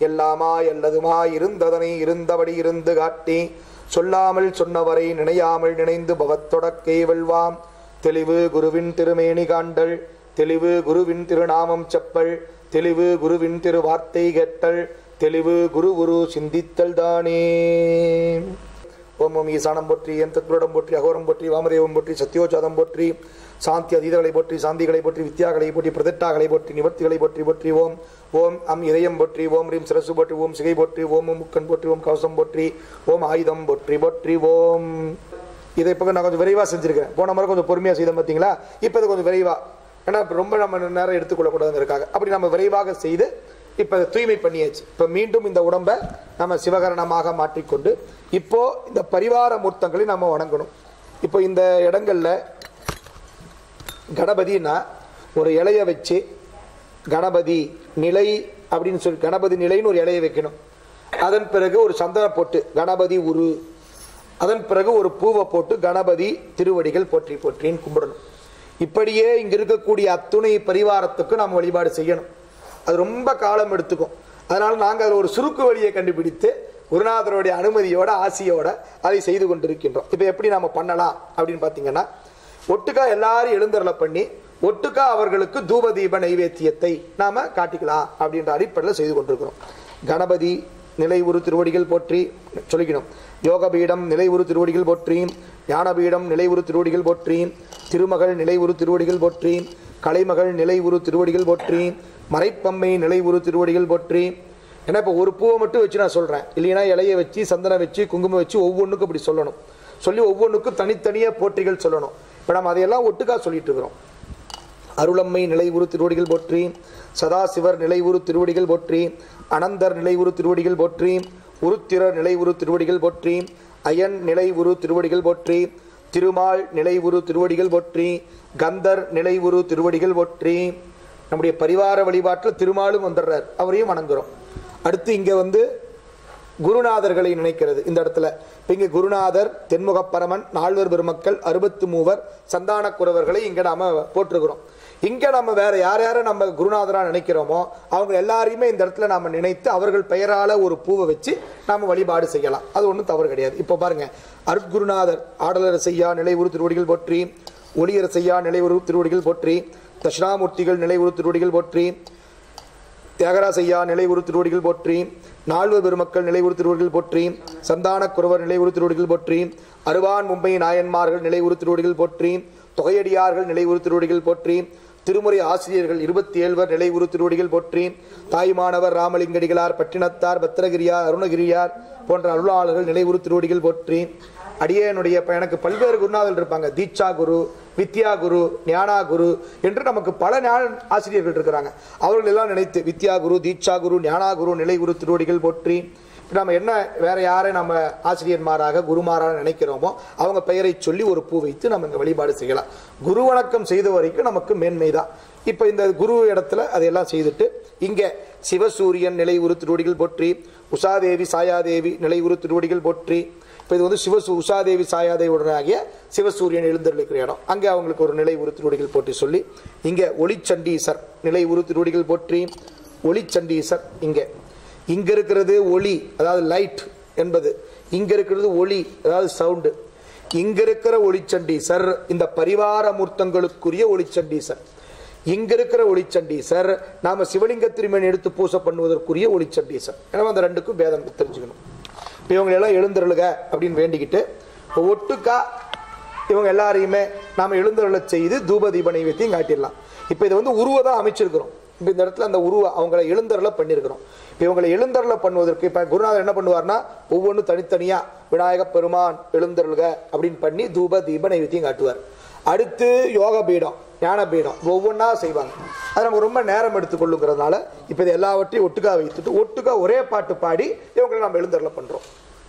எல்லாமா அல்லதுமா இருந்ததனை இருந்தபடி இருந்து காட்டி சொல்லாமல் சொன்னவரை நினையாமல் நினைந்து பவத்தொடக்கே வெல்வாம் தெளிவு குருவின் திருமேனி காண்டல் தெளிவு குருவின் திருநாமம் செப்பல் தெளிவு குருவின் திரு வார்த்தை கேட்டல் தெளிவு குரு குரு சிந்தித்தல் தானே ஓம் ஓம் ஈசானம் போற்றி என் தத்புருடம் போற்றி அகோரம் போற்றி வாமதேவம் போற்றி சத்யோஜாதம் போற்றி சாந்தி அதீதங்களை போற்றி சாந்திகளை போற்றி வித்யாகளை போற்றி பிரதிட்டாகளை போற்றி நிவர்த்திகளை போற்றி போற்றி ஓம் ஓம் அம் இதயம் போற்றி ஓம் ரீம் சிரசு போற்றி ஓம் சிகை போற்றி ஓம் ஓம் முக்கன் போற்றி ஓம் கவசம் போற்றி ஓம் ஆயுதம் போற்றி போற்றி ஓம் இதை இப்போ நான் கொஞ்சம் விரைவாக செஞ்சிருக்கேன் போன முறை கொஞ்சம் பொறுமையாக செய்தேன் பார்த்தீங்களா இப்போ இது கொஞ்சம் விரைவாக ஏன்னா இப்ப ரொம்ப நம்ம நேரம் எடுத்துக்கொள்ளக்கூடாதுங்கிறதுக்காக அப்படி நம்ம விரைவாக செய்து இப்போ அதை தூய்மை பண்ணியாச்சு இப்போ மீண்டும் இந்த உடம்பை நம்ம சிவகரணமாக மாற்றிக்கொண்டு இப்போ இந்த பரிவார மூர்த்தங்களை நம்ம வணங்கணும் இப்போ இந்த இடங்கள்ல கணபதினா ஒரு இலைய வச்சு கணபதி நிலை அப்படின்னு சொல்லி கணபதி நிலைன்னு ஒரு இலையை வைக்கணும் அதன் பிறகு ஒரு சந்தன போட்டு கணபதி உரு அதன் பிறகு ஒரு பூவை போட்டு கணபதி திருவடிகள் போற்றி போற்றின்னு கும்பிடணும் இப்படியே இங்க இருக்கக்கூடிய அத்துணை பரிவாரத்துக்கு நாம் வழிபாடு செய்யணும் அது ரொம்ப காலம் எடுத்துக்கும் அதனால நாங்கள் அதில் ஒரு சுருக்கு வழியை கண்டுபிடித்து குருநாதருடைய அனுமதியோட ஆசியோட அதை செய்து கொண்டிருக்கின்றோம் இப்போ எப்படி நாம பண்ணலாம் அப்படின்னு பார்த்தீங்கன்னா ஒட்டுக்கா எல்லாரும் எழுந்தருளை பண்ணி ஒட்டுக்கா அவர்களுக்கு தூப தீப நைவேத்தியத்தை நாம காட்டிக்கலாம் அப்படின்ற அடிப்படையில் செய்து கொண்டிருக்கிறோம் கணபதி நிலை உரு திருவடிகள் போற்றி சொல்லிக்கணும் யோகபீடம் நிலை உரு திருவடிகள் போற்றி ஞானபீடம் நிலை உரு திருவடிகள் போற்றி திருமகள் நிலை உரு திருவடிகள் போற்றி கலைமகள் நிலை உரு திருவடிகள் போற்றி மறைப்பம்மை நிலை உரு திருவடிகள் போற்றி ஏன்னா இப்போ ஒரு பூவை மட்டும் வச்சு நான் சொல்கிறேன் இல்லைன்னா இலையை வச்சு சந்தனம் வச்சு குங்குமம் வச்சு ஒவ்வொன்றுக்கும் இப்படி சொல்லணும் சொல்லி ஒவ்வொன்றுக்கும் தனித்தனியாக போற்றிகள் சொல்லணும் இப்போ நம்ம அதையெல்லாம் ஒட்டுக்கா சொல்லிட்டு இருக்கிறோம் அருளம்மை நிலைவுறு திருவடிகள் போற்றி சதாசிவர் நிலைவுறு திருவடிகள் போற்றி அனந்தர் நிலைவுறு திருவடிகள் போற்றி உருத்திரர் நிலைவுறு திருவடிகள் போற்றி அயன் நிலைவுறு திருவடிகள் போற்றி திருமால் நிலைவுறு திருவடிகள் போற்றி கந்தர் நிலைவுறு திருவடிகள் போற்றி நம்முடைய பரிவார வழிபாட்டில் திருமாலும் வந்துடுறார் அவரையும் வணங்குறோம் அடுத்து இங்கே வந்து குருநாதர்களை நினைக்கிறது இந்த இடத்துல இப்ப இங்க குருநாதர் தென்முகப்பரமன் நால்வர் பெருமக்கள் அறுபத்து மூவர் சந்தான குறவர்களை இங்க நாம போட்டிருக்கிறோம் இங்க நம்ம வேற யார் யாரை நம்ம குருநாதரா நினைக்கிறோமோ அவங்க எல்லாரையுமே இந்த இடத்துல நாம நினைத்து அவர்கள் பெயரால ஒரு பூவை வச்சு நாம வழிபாடு செய்யலாம் அது ஒன்றும் தவறு கிடையாது இப்போ பாருங்க அருட்குருநாதர் ஆடலர் செய்யா நிலைவுறு திருவடிகள் போற்றி ஒளியர் செய்யா நிலைவுறு திருவடிகள் போற்றி தட்சிணாமூர்த்திகள் நிலைவுறு திருவடிகள் போற்றி தியாகராசையா நிலை உரு திருவடிகள் போற்றி நால்வர் பெருமக்கள் நிலை உரு திருவடிகள் போற்றி சந்தான குறவர் நிலை உரு திருவடிகள் போற்றி அருவான் மும்பை நாயன்மார்கள் நிலை உரு திருவடிகள் போற்றி தொகையடியார்கள் நிலை உரு திருவடிகள் போற்றி திருமுறை ஆசிரியர்கள் இருபத்தி ஏழ்வர் நிலை உரு திருவடிகள் போற்றி தாய்மானவர் ராமலிங்கடிகளார் பட்டினத்தார் பத்திரகிரியார் அருணகிரியார் போன்ற அருளாளர்கள் நிலை உரு திருவடிகள் போற்றி அடியேனுடைய இப்ப எனக்கு பல்வேறு குருநாதர்கள் இருப்பாங்க தீட்சா குரு வித்யா குரு ஞானா குரு என்று நமக்கு பல ஞான ஆசிரியர்கள் இருக்கிறாங்க அவர்கள் எல்லாம் நினைத்து வித்யா குரு தீட்சா குரு ஞானா குரு நிலை குரு திருவடிகள் போற்றி இப்ப நம்ம என்ன வேற யாரை நம்ம ஆசிரியர்மாராக குருமாராக நினைக்கிறோமோ அவங்க பெயரை சொல்லி ஒரு பூ வைத்து நம்ம இங்க வழிபாடு செய்யலாம் குரு வணக்கம் செய்த வரைக்கும் நமக்கு மேன்மை தான் இப்போ இந்த குரு இடத்துல அதையெல்லாம் செய்துட்டு இங்கே சிவசூரியன் நிலை உரு திருவடிகள் போற்றி உஷாதேவி சாயாதேவி நிலை உரு திருவடிகள் போற்றி இப்போ இது வந்து சிவ உஷாதேவி சாயாதேவியுடனாகிய சிவசூரியன் எழுந்தருளிக்கிற இடம் அங்கே அவங்களுக்கு ஒரு நிலை உரு திருவடிகள் போற்றி சொல்லி இங்கே ஒளிச்சண்டீசர் நிலை உரு திருவடிகள் போற்றி ஒளிச்சண்டீசர் இங்கே இங்க இருக்கிறது ஒளி அதாவது லைட் என்பது இங்க இருக்கிறது ஒளி அதாவது சவுண்டு இங்க இருக்கிற ஒளிச்சண்டீசர் இந்த பரிவார மூர்த்தங்களுக்குரிய ஒளிச்சண்டீசர் இங்க இருக்கிற ஒளிச்சண்டீசர் நாம சிவலிங்க திருமணி எடுத்து பூசை பண்ணுவதற்குரிய ஒளிச்சண்டீசர் எனவே அந்த ரெண்டுக்கும் பேதம் தெரிஞ்சுக்கணும் இப்போ இவங்க எல்லாம் எழுந்தருளுக அப்படின்னு வேண்டிக்கிட்டு இப்போ ஒட்டுக்கா இவங்க எல்லாரையுமே நாம எழுந்தருளை செய்து தூப தீப நைவேத்தியம் காட்டிடலாம் இப்போ இதை வந்து உருவ தான் அமைச்சிருக்கிறோம் இப்போ இந்த இடத்துல அந்த உருவ அவங்கள எழுந்தருளை பண்ணியிருக்கிறோம் இப்போ இவங்களை எழுந்தருளை பண்ணுவதற்கு இப்போ குருநாதர் என்ன பண்ணுவார்னா ஒவ்வொன்றும் தனித்தனியா விநாயக பெருமான் எழுந்தருளுக அப்படின்னு பண்ணி தூப தீப நைவேத்தியம் காட்டுவார் அடுத்து யோக பீடம் ஞான பீடம் ஒவ்வொன்றா செய்வாங்க அது நமக்கு ரொம்ப நேரம் எடுத்துக்கொள்ளுங்கிறதுனால இப்போ இது எல்லாவற்றையும் ஒட்டுக்கா வைத்துட்டு ஒட்டுக்கா ஒரே பாட்டு பாடி இவங்களை நம்ம எழுந்தருளை பண்றோம்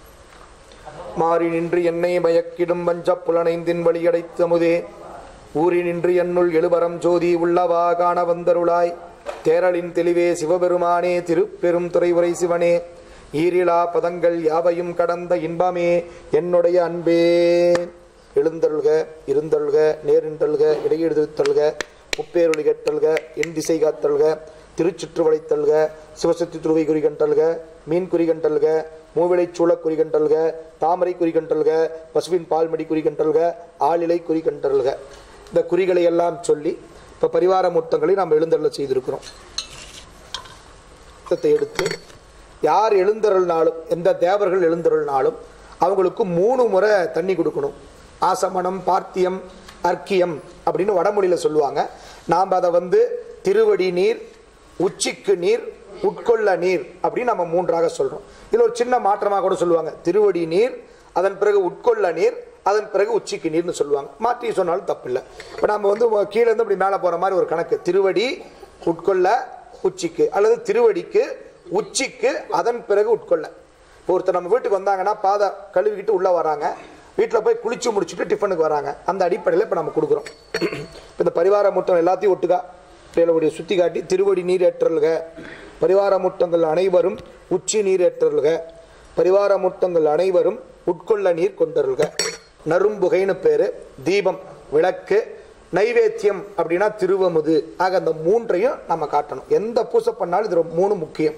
மாறி நின்று என்னை மயக்கிடும் பஞ்ச புலனைந்தின் வழியடைத்து அமுதே ஊறி நின்று என்னுள் எழுபரம் ஜோதி உள்ளவா காண வந்தருளாய் தேரலின் தெளிவே சிவபெருமானே திருப்பெரும் துறை உரை சிவனே ஈரிலா பதங்கள் யாவையும் கடந்த இன்பமே என்னுடைய அன்பே எழுந்தருள்க இருந்தருள்க நேரின்றல்க இடையெழுதுத்தல்க முப்பேரொளி கட்டல்க என் திசை காத்தல்க திருச்சுற்றுவளை தல்க சிவசக்தி துருவை குறிகண்டல்க மீன் குறிகண்டல்க மூவிலை சூழ குறிகண்டல்க தாமரை குறிகண்டல்க பசுவின் பால்மடி குறிகண்டல்க ஆளிலை குறிகண்டல்க இந்த குறிகளை எல்லாம் சொல்லி இப்போ பரிவார மூர்த்தங்களை நாம் எழுந்தருள செய்திருக்கிறோம் மூர்த்தத்தை எடுத்து யார் எழுந்தருள்னாலும் எந்த தேவர்கள் எழுந்தருள்னாலும் அவங்களுக்கு மூணு முறை தண்ணி கொடுக்கணும் ஆசமனம் பார்த்தியம் அர்க்கியம் அப்படின்னு வடமொழியில் சொல்லுவாங்க நாம் அதை வந்து திருவடி நீர் உச்சிக்கு நீர் உட்கொள்ள நீர் அப்படின்னு நம்ம மூன்றாக சொல்றோம் இதில் ஒரு சின்ன மாற்றமாக கூட சொல்லுவாங்க திருவடி நீர் அதன் பிறகு உட்கொள்ள நீர் அதன் பிறகு உச்சிக்கு நீர்னு சொல்லுவாங்க மாற்றி சொன்னாலும் தப்பில்லை இப்போ நம்ம வந்து கீழே இருந்து இப்படி மேலே போகிற மாதிரி ஒரு கணக்கு திருவடி உட்கொள்ள உச்சிக்கு அல்லது திருவடிக்கு உச்சிக்கு அதன் பிறகு உட்கொள்ள இப்போ ஒருத்தர் நம்ம வீட்டுக்கு வந்தாங்கன்னா பாதை கழுவிக்கிட்டு உள்ளே வராங்க வீட்டில் போய் குளிச்சு முடிச்சுட்டு டிஃபனுக்கு வராங்க அந்த அடிப்படையில் இப்போ நம்ம கொடுக்குறோம் இப்போ இந்த பரிவார மூட்டம் எல்லாத்தையும் ஒட்டுக்கா பிள்ளைகளுடைய சுத்தி காட்டி திருவடி நீர் ஏற்றல்க பரிவார மூட்டங்கள் அனைவரும் உச்சி நீர் ஏற்றல்க பரிவார மூட்டங்கள் அனைவரும் உட்கொள்ள நீர் கொண்டருள்க நரும்புகைன்னு பேரு தீபம் விளக்கு நைவேத்தியம் அப்படின்னா திருவமுது ஆக அந்த மூன்றையும் நம்ம காட்டணும் எந்த பூசை பண்ணாலும் இது ரொம்ப- மூணு முக்கியம்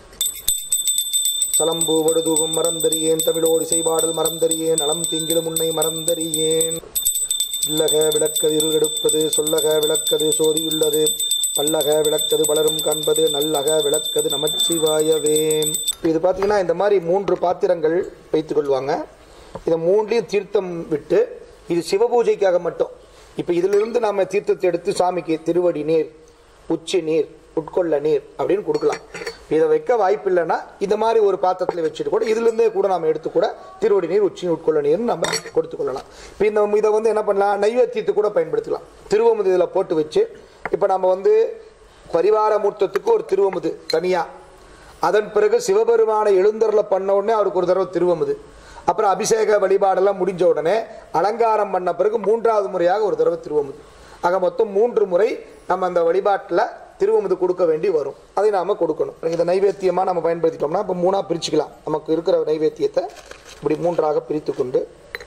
சலம்பு வடுதூபம் மறந்தறியேன் தமிழோடு செய்பாடல் மறந்தறியேன் நலம் தீங்கிலும் உன்னை மறந்தறியேன் இல்லக விளக்கது இருளெடுப்பது சொல்லக விளக்கது சோதியுள்ளது பல்லக விளக்கது பலரும் காண்பது நல்லக விளக்கது நமச்சிவாயவே இப்ப இது பார்த்தீங்கன்னா இந்த மாதிரி மூன்று பாத்திரங்கள் வைத்துக் கொள்வாங்க இதை மூன்றையும் தீர்த்தம் விட்டு இது சிவபூஜைக்காக மட்டும் இப்போ இதிலிருந்து நாம தீர்த்தத்தை எடுத்து சாமிக்கு திருவடி நீர் உச்சி நீர் உட்கொள்ள நீர் அப்படின்னு கொடுக்கலாம் இதை வைக்க வாய்ப்பு இல்லைன்னா இந்த மாதிரி ஒரு பாத்திரத்தில் வச்சுட்டு கூட இதுலேருந்தே கூட நம்ம எடுத்து கூட திருவடி நீர் உச்சி உட்கொள்ள நீர்னு நம்ம கொடுத்து கொள்ளலாம் இப்போ இந்த இதை வந்து என்ன பண்ணலாம் நைவேத்தியத்துக்கு கூட பயன்படுத்தலாம் திருவமுது இதில் போட்டு வச்சு இப்போ நம்ம வந்து பரிவார மூர்த்தத்துக்கு ஒரு திருவமுது தனியாக அதன் பிறகு சிவபெருமானை எழுந்தருள பண்ண உடனே அவருக்கு ஒரு தடவை திருவமுது அப்புறம் அபிஷேக வழிபாடெல்லாம் முடிஞ்ச உடனே அலங்காரம் பண்ண பிறகு மூன்றாவது முறையாக ஒரு தடவை திருவமுது ஆக மொத்தம் மூன்று முறை நம்ம அந்த வழிபாட்டில் திருவமுது கொடுக்க வேண்டி வரும் அதை நாம கொடுக்கணும் இதை நைவேத்தியமாக நம்ம பயன்படுத்திட்டோம்னா இப்போ மூணாக பிரிச்சுக்கலாம் நமக்கு இருக்கிற நைவேத்தியத்தை இப்படி மூன்றாக பிரித்து கொண்டு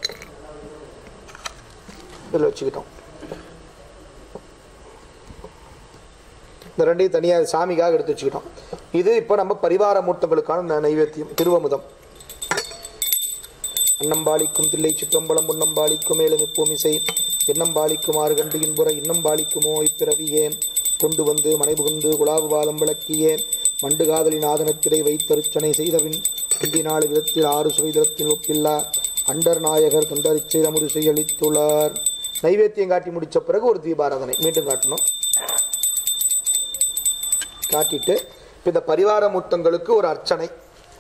இதில் வச்சுக்கிட்டோம் இந்த ரெண்டையும் தனியாக சாமிக்காக எடுத்து வச்சுக்கிட்டோம் இது இப்போ நம்ம பரிவார மூர்த்தங்களுக்கான ந- நைவேத்தியம் திருவமுதம் அன்னம்பாளிக்கும் தில்லை சிற்றம்பலம் உன்னம்பாளிக்கும் மேலும் இப்பூமிசை எண்ணம்பாளிக்கும் ஆறு கண்டு இன்புற இன்னம்பாளிக்குமோ இப்பிறவியேன் கொண்டு வந்து மனைபுகுந்து குலாபு பாலம் விளக்கியேன் மண்டு காதலின் ஆதனத்திடை வைத்தருச்சனை செய்தபின் இந்தி நாலு விதத்தில் ஆறு சுவைதரத்தில் ஒப்பில்லா அண்டர் நாயகர் தொண்டரிச்சை அமுது செய்யளித்துள்ளார் நைவேத்தியம் காட்டி முடிச்ச பிறகு ஒரு தீபாராதனை மீண்டும் காட்டணும் காட்டிட்டு இப்ப இந்த பரிவார மூர்த்தங்களுக்கு ஒரு அர்ச்சனை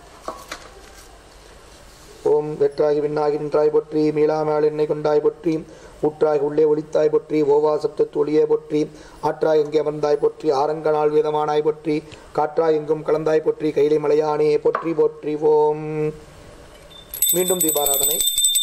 ஓம் வெற்றாகி விண்ணாகி நின்றாய் பொற்றி மீளாமேள் என்னை கொண்டாய் பொற்றி ஊற்றாய் உள்ளே ஒளித்தாய் பொற்றி ஓவா சப்தத்து ஒளியே பொற்றி ஆற்றாய் எங்கே அமர்ந்தாய் பொற்றி ஆரங்க நாள் வேதமானாய் பொற்றி காற்றாய் எங்கும் கலந்தாய் பொற்றி கைலை மலையானே பொற்றி போற்றி ஓம் மீண்டும் தீபாராதனை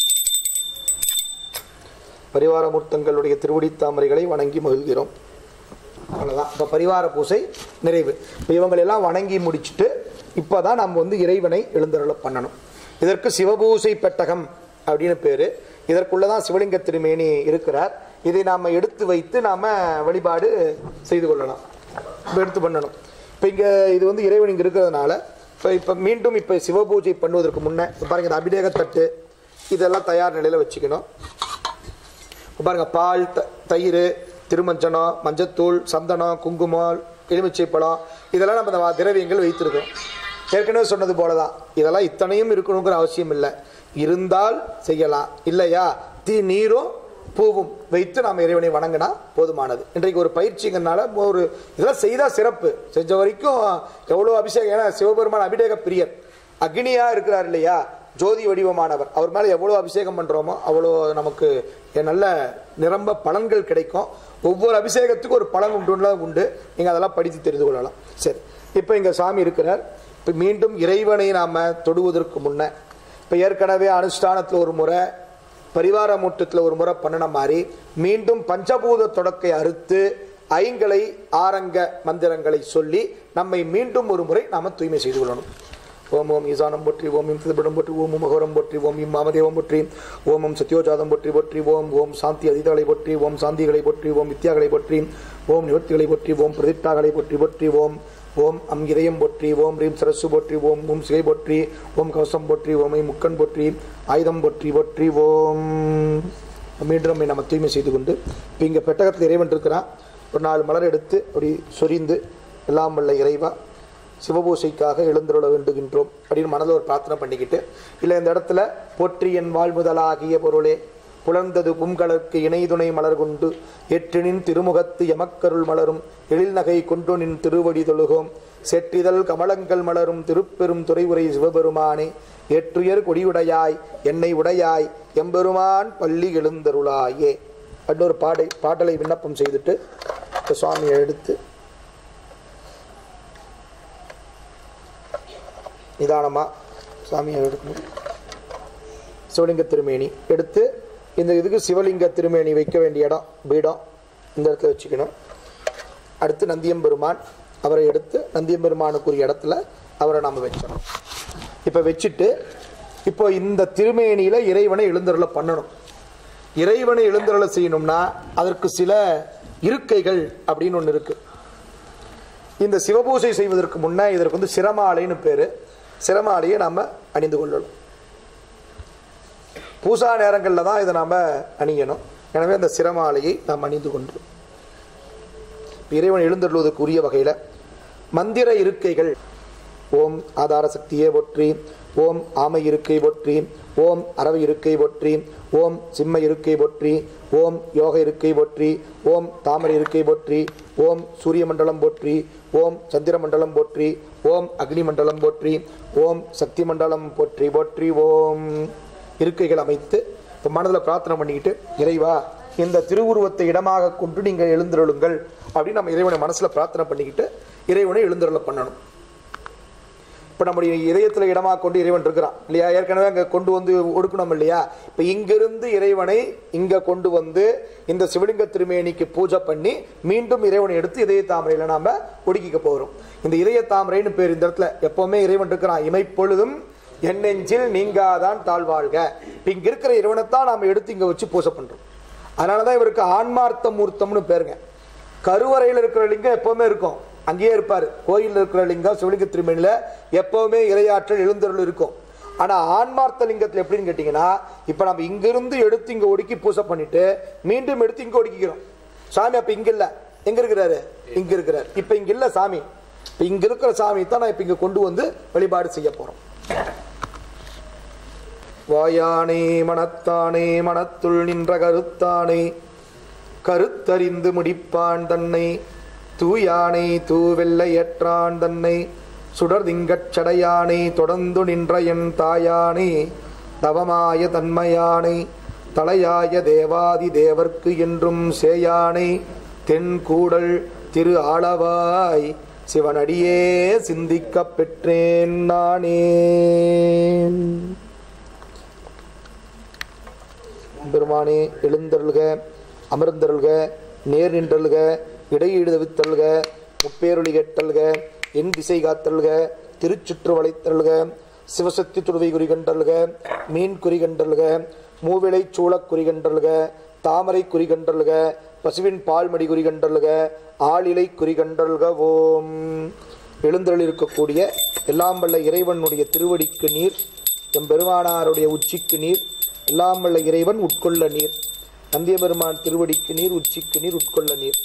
பரிவார மூர்த்தங்களுடைய திருவடித் தாமரைகளை வணங்கி மகிழ்கிறோம் அவ்வளோதான் இப்போ பரிவார பூசை நிறைவு இப்போ இவங்களெல்லாம் வணங்கி முடிச்சுட்டு இப்போ தான் நம்ம வந்து இறைவனை எழுந்தருள பண்ணணும் இதற்கு சிவபூசை பெட்டகம் அப்படின்னு பேர் இதற்குள்ள தான் சிவலிங்க திருமேனி இருக்கிறார் இதை நாம் எடுத்து வைத்து நாம் வழிபாடு செய்து கொள்ளலாம் இப்போ எடுத்து பண்ணணும் இப்போ இங்கே இது வந்து இறைவன் இங்கே இருக்கிறதுனால இப்போ இப்போ மீண்டும் இப்போ சிவபூஜை பண்ணுவதற்கு முன்னே இப்ப பாருங்க இந்த அபிஷேக தட்டு இதெல்லாம் தயார் நிலையில் வச்சுக்கணும் இப்ப பாருங்க பால் த- தயிர் திருமஞ்சனம் மஞ்சத்தூள் சந்தனம் குங்குமம் எலுமிச்சை பழம் இதெல்லாம் நம்ம இந்த வா- திரவியங்கள் வைத்திருக்கோம் ஏற்கனவே சொன்னது போல தான் இதெல்லாம் இத்தனையும் இருக்கணுங்கிற அவசியம் இல்லை இருந்தால் செய்யலாம் இல்லையா தீ நீரும் பூவும் வைத்து நாம் இறைவனை வணங்கினா போதுமானது இன்றைக்கு ஒரு பயிற்சிங்கிறனால ஒரு இதெல்லாம் செய்தால் சிறப்பு செஞ்ச வரைக்கும் எவ்வளோ அபிஷேகம் ஏன்னா சிவபெருமான் அபிஷேக பிரியர் அக்னியா இருக்கிறார் இல்லையா ஜோதி வடிவமானவர் அவர் மேலே எவ்வளோ அபிஷேகம் பண்ணுறோமோ அவ்வளோ நமக்கு நல்ல நிரம்ப பலன்கள் கிடைக்கும் ஒவ்வொரு அபிஷேகத்துக்கும் ஒரு பலன் உண்டுல உண்டு நீங்கள் அதெல்லாம் படித்து தெரிந்து கொள்ளலாம் சரி இப்போ இங்கே சாமி இருக்கிறார் இப்போ மீண்டும் இறைவனை நாம் தொடுவதற்கு முன்ன இப்போ ஏற்கனவே அனுஷ்டானத்தில் ஒரு முறை பரிவார மூட்டத்தில் ஒரு முறை பண்ணின மாதிரி மீண்டும் பஞ்சபூத தொடக்கை அறுத்து ஐங்கலை ஆரங்க மந்திரங்களை சொல்லி நம்மை மீண்டும் ஒரு முறை நாம் தூய்மை செய்து கொள்ளணும் ஓம் ஓம் ஈசானம் போற்றி ஓம் இம் சிதபடம் போற்றி ஓம் மகோரம் போற்றி ஓம் இம் மாமதேவம் போற்றி ஓம் ஓம் சத்யோஜாதம் போற்றி போற்றி ஓம் ஓம் சாந்தி அதிதகளை போற்றி ஓம் சாந்திகளை போற்றி ஓம் வித்யாகளை போற்றி ஓம் நிவர்த்திகளை போற்றி ஓம் பிரதிஷ்டாகளை போற்றி போற்றி ஓம் ஓம் அம் இதயம் போற்றி ஓம் ரீம் சரசு போற்றி ஓம் ஓம் சிகை போற்றி ஓம் கவசம் போற்றி ஓமை முக்கன் போற்றி ஆயுதம் போற்றி போற்றி ஓம் மீண்டும் நம்மை நம்ம தூய்மை செய்து கொண்டு இப்போ இங்கே பெட்டகத்தில் இறைவன் இருக்கிறான் ஒரு நாலு மலர் எடுத்து அப்படி சொரிந்து எல்லாம் வல்ல இறைவா சிவபூசைக்காக எழுந்தருள வேண்டுகின்றோம் அப்படின்னு மனதில் ஒரு பிரார்த்தனை பண்ணிக்கிட்டு இல்லை இந்த இடத்துல போற்றி என் வாழ்முதலாகிய பொருளே புலர்ந்தது பும்களற்கு இணைதுணை மலர் கொண்டு எற்றினின் திருமுகத்து எமக்கருள் மலரும் எழில் நகை கொண்டு நின் திருவடி தொழுகோம் செற்றிதழ் கமலங்கள் மலரும் திருப்பெரும் துறைவுரை சிவபெருமானே ஏற்றுயர் கொடியுடையாய் என்னை உடையாய் எம்பெருமான் பள்ளி எழுந்தருளாயே அப்படின்னு ஒரு பாடை பாடலை விண்ணப்பம் செய்துட்டு இந்த சுவாமியை எடுத்து நிதானமாக சாமியை எடுக்கணும் சிவலிங்க திருமேனி எடுத்து இந்த இதுக்கு சிவலிங்க திருமேனி வைக்க வேண்டிய இடம் பீடம் இந்த இடத்துல வச்சுக்கணும் அடுத்து நந்தியம்பெருமான் அவரை எடுத்து நந்தியம்பெருமானுக்குரிய இடத்துல அவரை நாம் வச்சிடணும் இப்போ வச்சுட்டு இப்போ இந்த திருமேனியில் இறைவனை எழுந்தருளை பண்ணணும் இறைவனை எழுந்தருளை செய்யணும்னா அதற்கு சில இருக்கைகள் அப்படின்னு ஒன்று இருக்குது இந்த சிவபூசை செய்வதற்கு முன்னே இதற்கு வந்து சிரமாலைன்னு பேர் சிரமாலையை நாம் அணிந்து கொள்ளணும் பூசா நேரங்களில் தான் இதை நாம் அணியணும் எனவே அந்த சிரமாலையை நாம் அணிந்து கொண்டு இறைவன் எழுந்தருள்வதற்கு உரிய வகையில் மந்திர இருக்கைகள் ஓம் ஆதார சக்தியே போற்றி ஓம் ஆமை இருக்கை போற்றி ஓம் அரவை இருக்கை போற்றி ஓம் சிம்ம இருக்கை போற்றி ஓம் யோக இருக்கை போற்றி ஓம் தாமரை இருக்கை போற்றி ஓம் சூரிய மண்டலம் போற்றி ஓம் சந்திர மண்டலம் போற்றி ஓம் அக்னி மண்டலம் போற்றி ஓம் சக்தி மண்டலம் போற்றி போற்றி ஓம் இருக்கைகள் அமைத்து இப்போ மனதில் பிரார்த்தனை பண்ணிக்கிட்டு இறைவா இந்த திருவுருவத்தை இடமாக கொண்டு நீங்கள் எழுந்தருளுங்கள் அப்படின்னு நம்ம இறைவனை மனசில் பிரார்த்தனை பண்ணிக்கிட்டு இறைவனை எழுந்தருள பண்ணணும் இப்போ நம்முடைய இதயத்தில் இடமாக கொண்டு இறைவன் இருக்கிறான் இல்லையா ஏற்கனவே அங்கே கொண்டு வந்து ஒடுக்கணும் இல்லையா இப்போ இங்கிருந்து இறைவனை இங்கே கொண்டு வந்து இந்த சிவலிங்க திருமேனிக்கு பூஜை பண்ணி மீண்டும் இறைவனை எடுத்து இதய தாமரையில் நாம் ஒடுக்கிக்க போகிறோம் இந்த இதய தாமரைன்னு பேர் இந்த இடத்துல எப்போவுமே இறைவன் இருக்கிறான் இமைப்பொழுதும் என் நெஞ்சில் நீங்காதான் தாழ்வாழ்க இப்போ இங்கே இருக்கிற இறைவனைத்தான் நாம் எடுத்து இங்கே வச்சு பூஜை பண்ணுறோம் அதனால தான் இவருக்கு ஆன்மார்த்த மூர்த்தம்னு பேருங்க கருவறையில் இருக்கிற லிங்கம் எப்போவுமே இருக்கும் அங்கேயே இருப்பார் கோயிலில் இருக்கிற லிங்கம் சிவலிங்க திருமணியில் எப்போவுமே இரையாற்றல் எழுந்தருள் இருக்கும் ஆனால் ஆன்மார்த்த லிங்கத்தில் எப்படின்னு கேட்டிங்கன்னா இப்போ நம்ம இங்கிருந்து எடுத்து இங்கே ஒடுக்கி பூசை பண்ணிட்டு மீண்டும் எடுத்து இங்கே ஒடுக்கிக்கிறோம் சாமி அப்போ இங்கே இல்லை எங்கே இருக்கிறாரு இங்கே இருக்கிறார் இப்போ இங்கே இல்லை சாமி இப்போ இங்கே இருக்கிற சாமி தான் நான் இப்போ இங்கே கொண்டு வந்து வழிபாடு செய்ய போகிறோம் வாயானே மனத்தானே மனத்துள் நின்ற கருத்தானே கருத்தறிந்து முடிப்பான் தன்னை தூயானை தூவெல்லையற்றான் தன்னை சுடர் திங்கட் சடையானை தொடர்ந்து நின்ற என் தாயானை தவமாய தன்மையானை தலையாய தேவாதி தேவர்க்கு என்றும் சேயானை தென் கூடல் திரு ஆளவாய் சிவனடியே சிந்திக்கப் பெற்றேன் நானே பெருமானே எழுந்தருள்க அமர்ந்தருள்க நேர் நின்றல்க இடையீடு தவித்தல்க முப்பேரொளி கேட்டல்க என் திசை காத்தல்க திருச்சுற்று வளைத்தல்க சிவசக்தி துருவை குறிகண்டல்க மீன் குறிகண்டல்க மூவிளை சூளக் குறிகண்டல்க தாமரை குறிகண்டல்க பசுவின் பால்மடி குறிகண்டல்க ஆளிலை குறிகண்டல்க ஓம் எழுந்தருள் இருக்கக்கூடிய எல்லாம் வல்ல இறைவனுடைய திருவடிக்கு நீர் எம்பெருமானாருடைய உச்சிக்கு நீர் எல்லாம் வல்ல இறைவன் உட்கொள்ள நீர் நந்திய பெருமான் திருவடிக்கு நீர் உச்சிக்கு நீர் உட்கொள்ள நீர்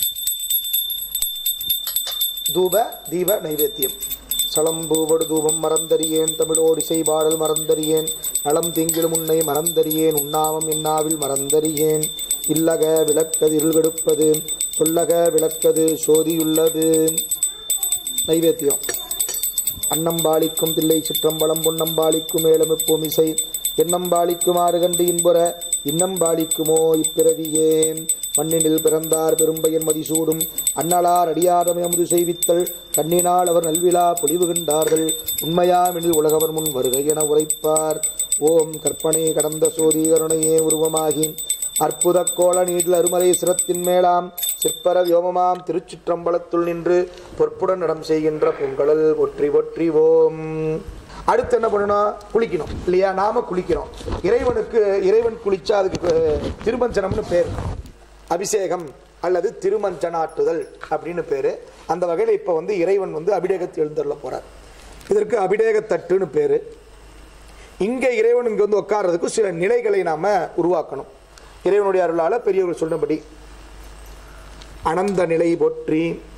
தூப தீப நைவேத்தியம் சலம்பூவடு தூபம் மறந்தறியேன் தமிழோடு இசைபாடல் மறந்தறியேன் நலம் திங்கிலும் உன்னை மறந்தறியேன் உண்ணாமம் என்னாவில் மறந்தறியேன் இல்லக விளக்கது இருள்கெடுப்பது சொல்லக விளக்கது சோதியுள்ளது நைவேத்தியம் அன்னம்பாளிக்கும் தில்லை சிற்றம்பலம் பொன்னம்பாளிக்கும் மேலமிப்போம் இசை எண்ணம்பாளிக்குமாறு கண்டு இன்புற இன்னம்பாளிக்குமோ இப்பிறவியே மண்ணினில் பிறந்தார் பெரும்பயன் மதிசூடும் அன்னலார் அடியாரமை அமுது செய்வித்தல் கண்ணினால் அவர் நல்விழா பொலிவு கண்டார்கள் உண்மையாமெனில் உலகவர் முன் வருகை என உரைப்பார் ஓம் கற்பனை கடந்த சோதி கருணையே உருவமாகி அற்புத கோல நீட்டில் அருமறை சிரத்தின் மேலாம் சிற்பர வியோமமாம் திருச்சிற்றம்பலத்துள் நின்று பொற்புடன் நடம் செய்கின்ற பொங்கலல் ஒற்றி ஒற்றி ஓம் அடுத்து என்ன பண்ணணும் குளிக்கணும் இல்லையா நாம குளிக்கிறோம் இறைவனுக்கு இறைவன் குளிச்சா அதுக்கு திருமஞ்சனம்னு பேர் அபிஷேகம் அல்லது திருமஞ்சனாட்டுதல் அப்படின்னு பேரு அந்த வகையில் இப்போ வந்து இறைவன் வந்து அபிடேகத்தை எழுந்தருள போறார் இதற்கு அபிடேகத்தட்டுன்னு பேரு இங்கே இறைவன் இங்கே வந்து உட்கார்றதுக்கு சில நிலைகளை நாம உருவாக்கணும் இறைவனுடைய அருளால பெரியவர்கள் சொன்னபடி அனந்த நிலை போற்றி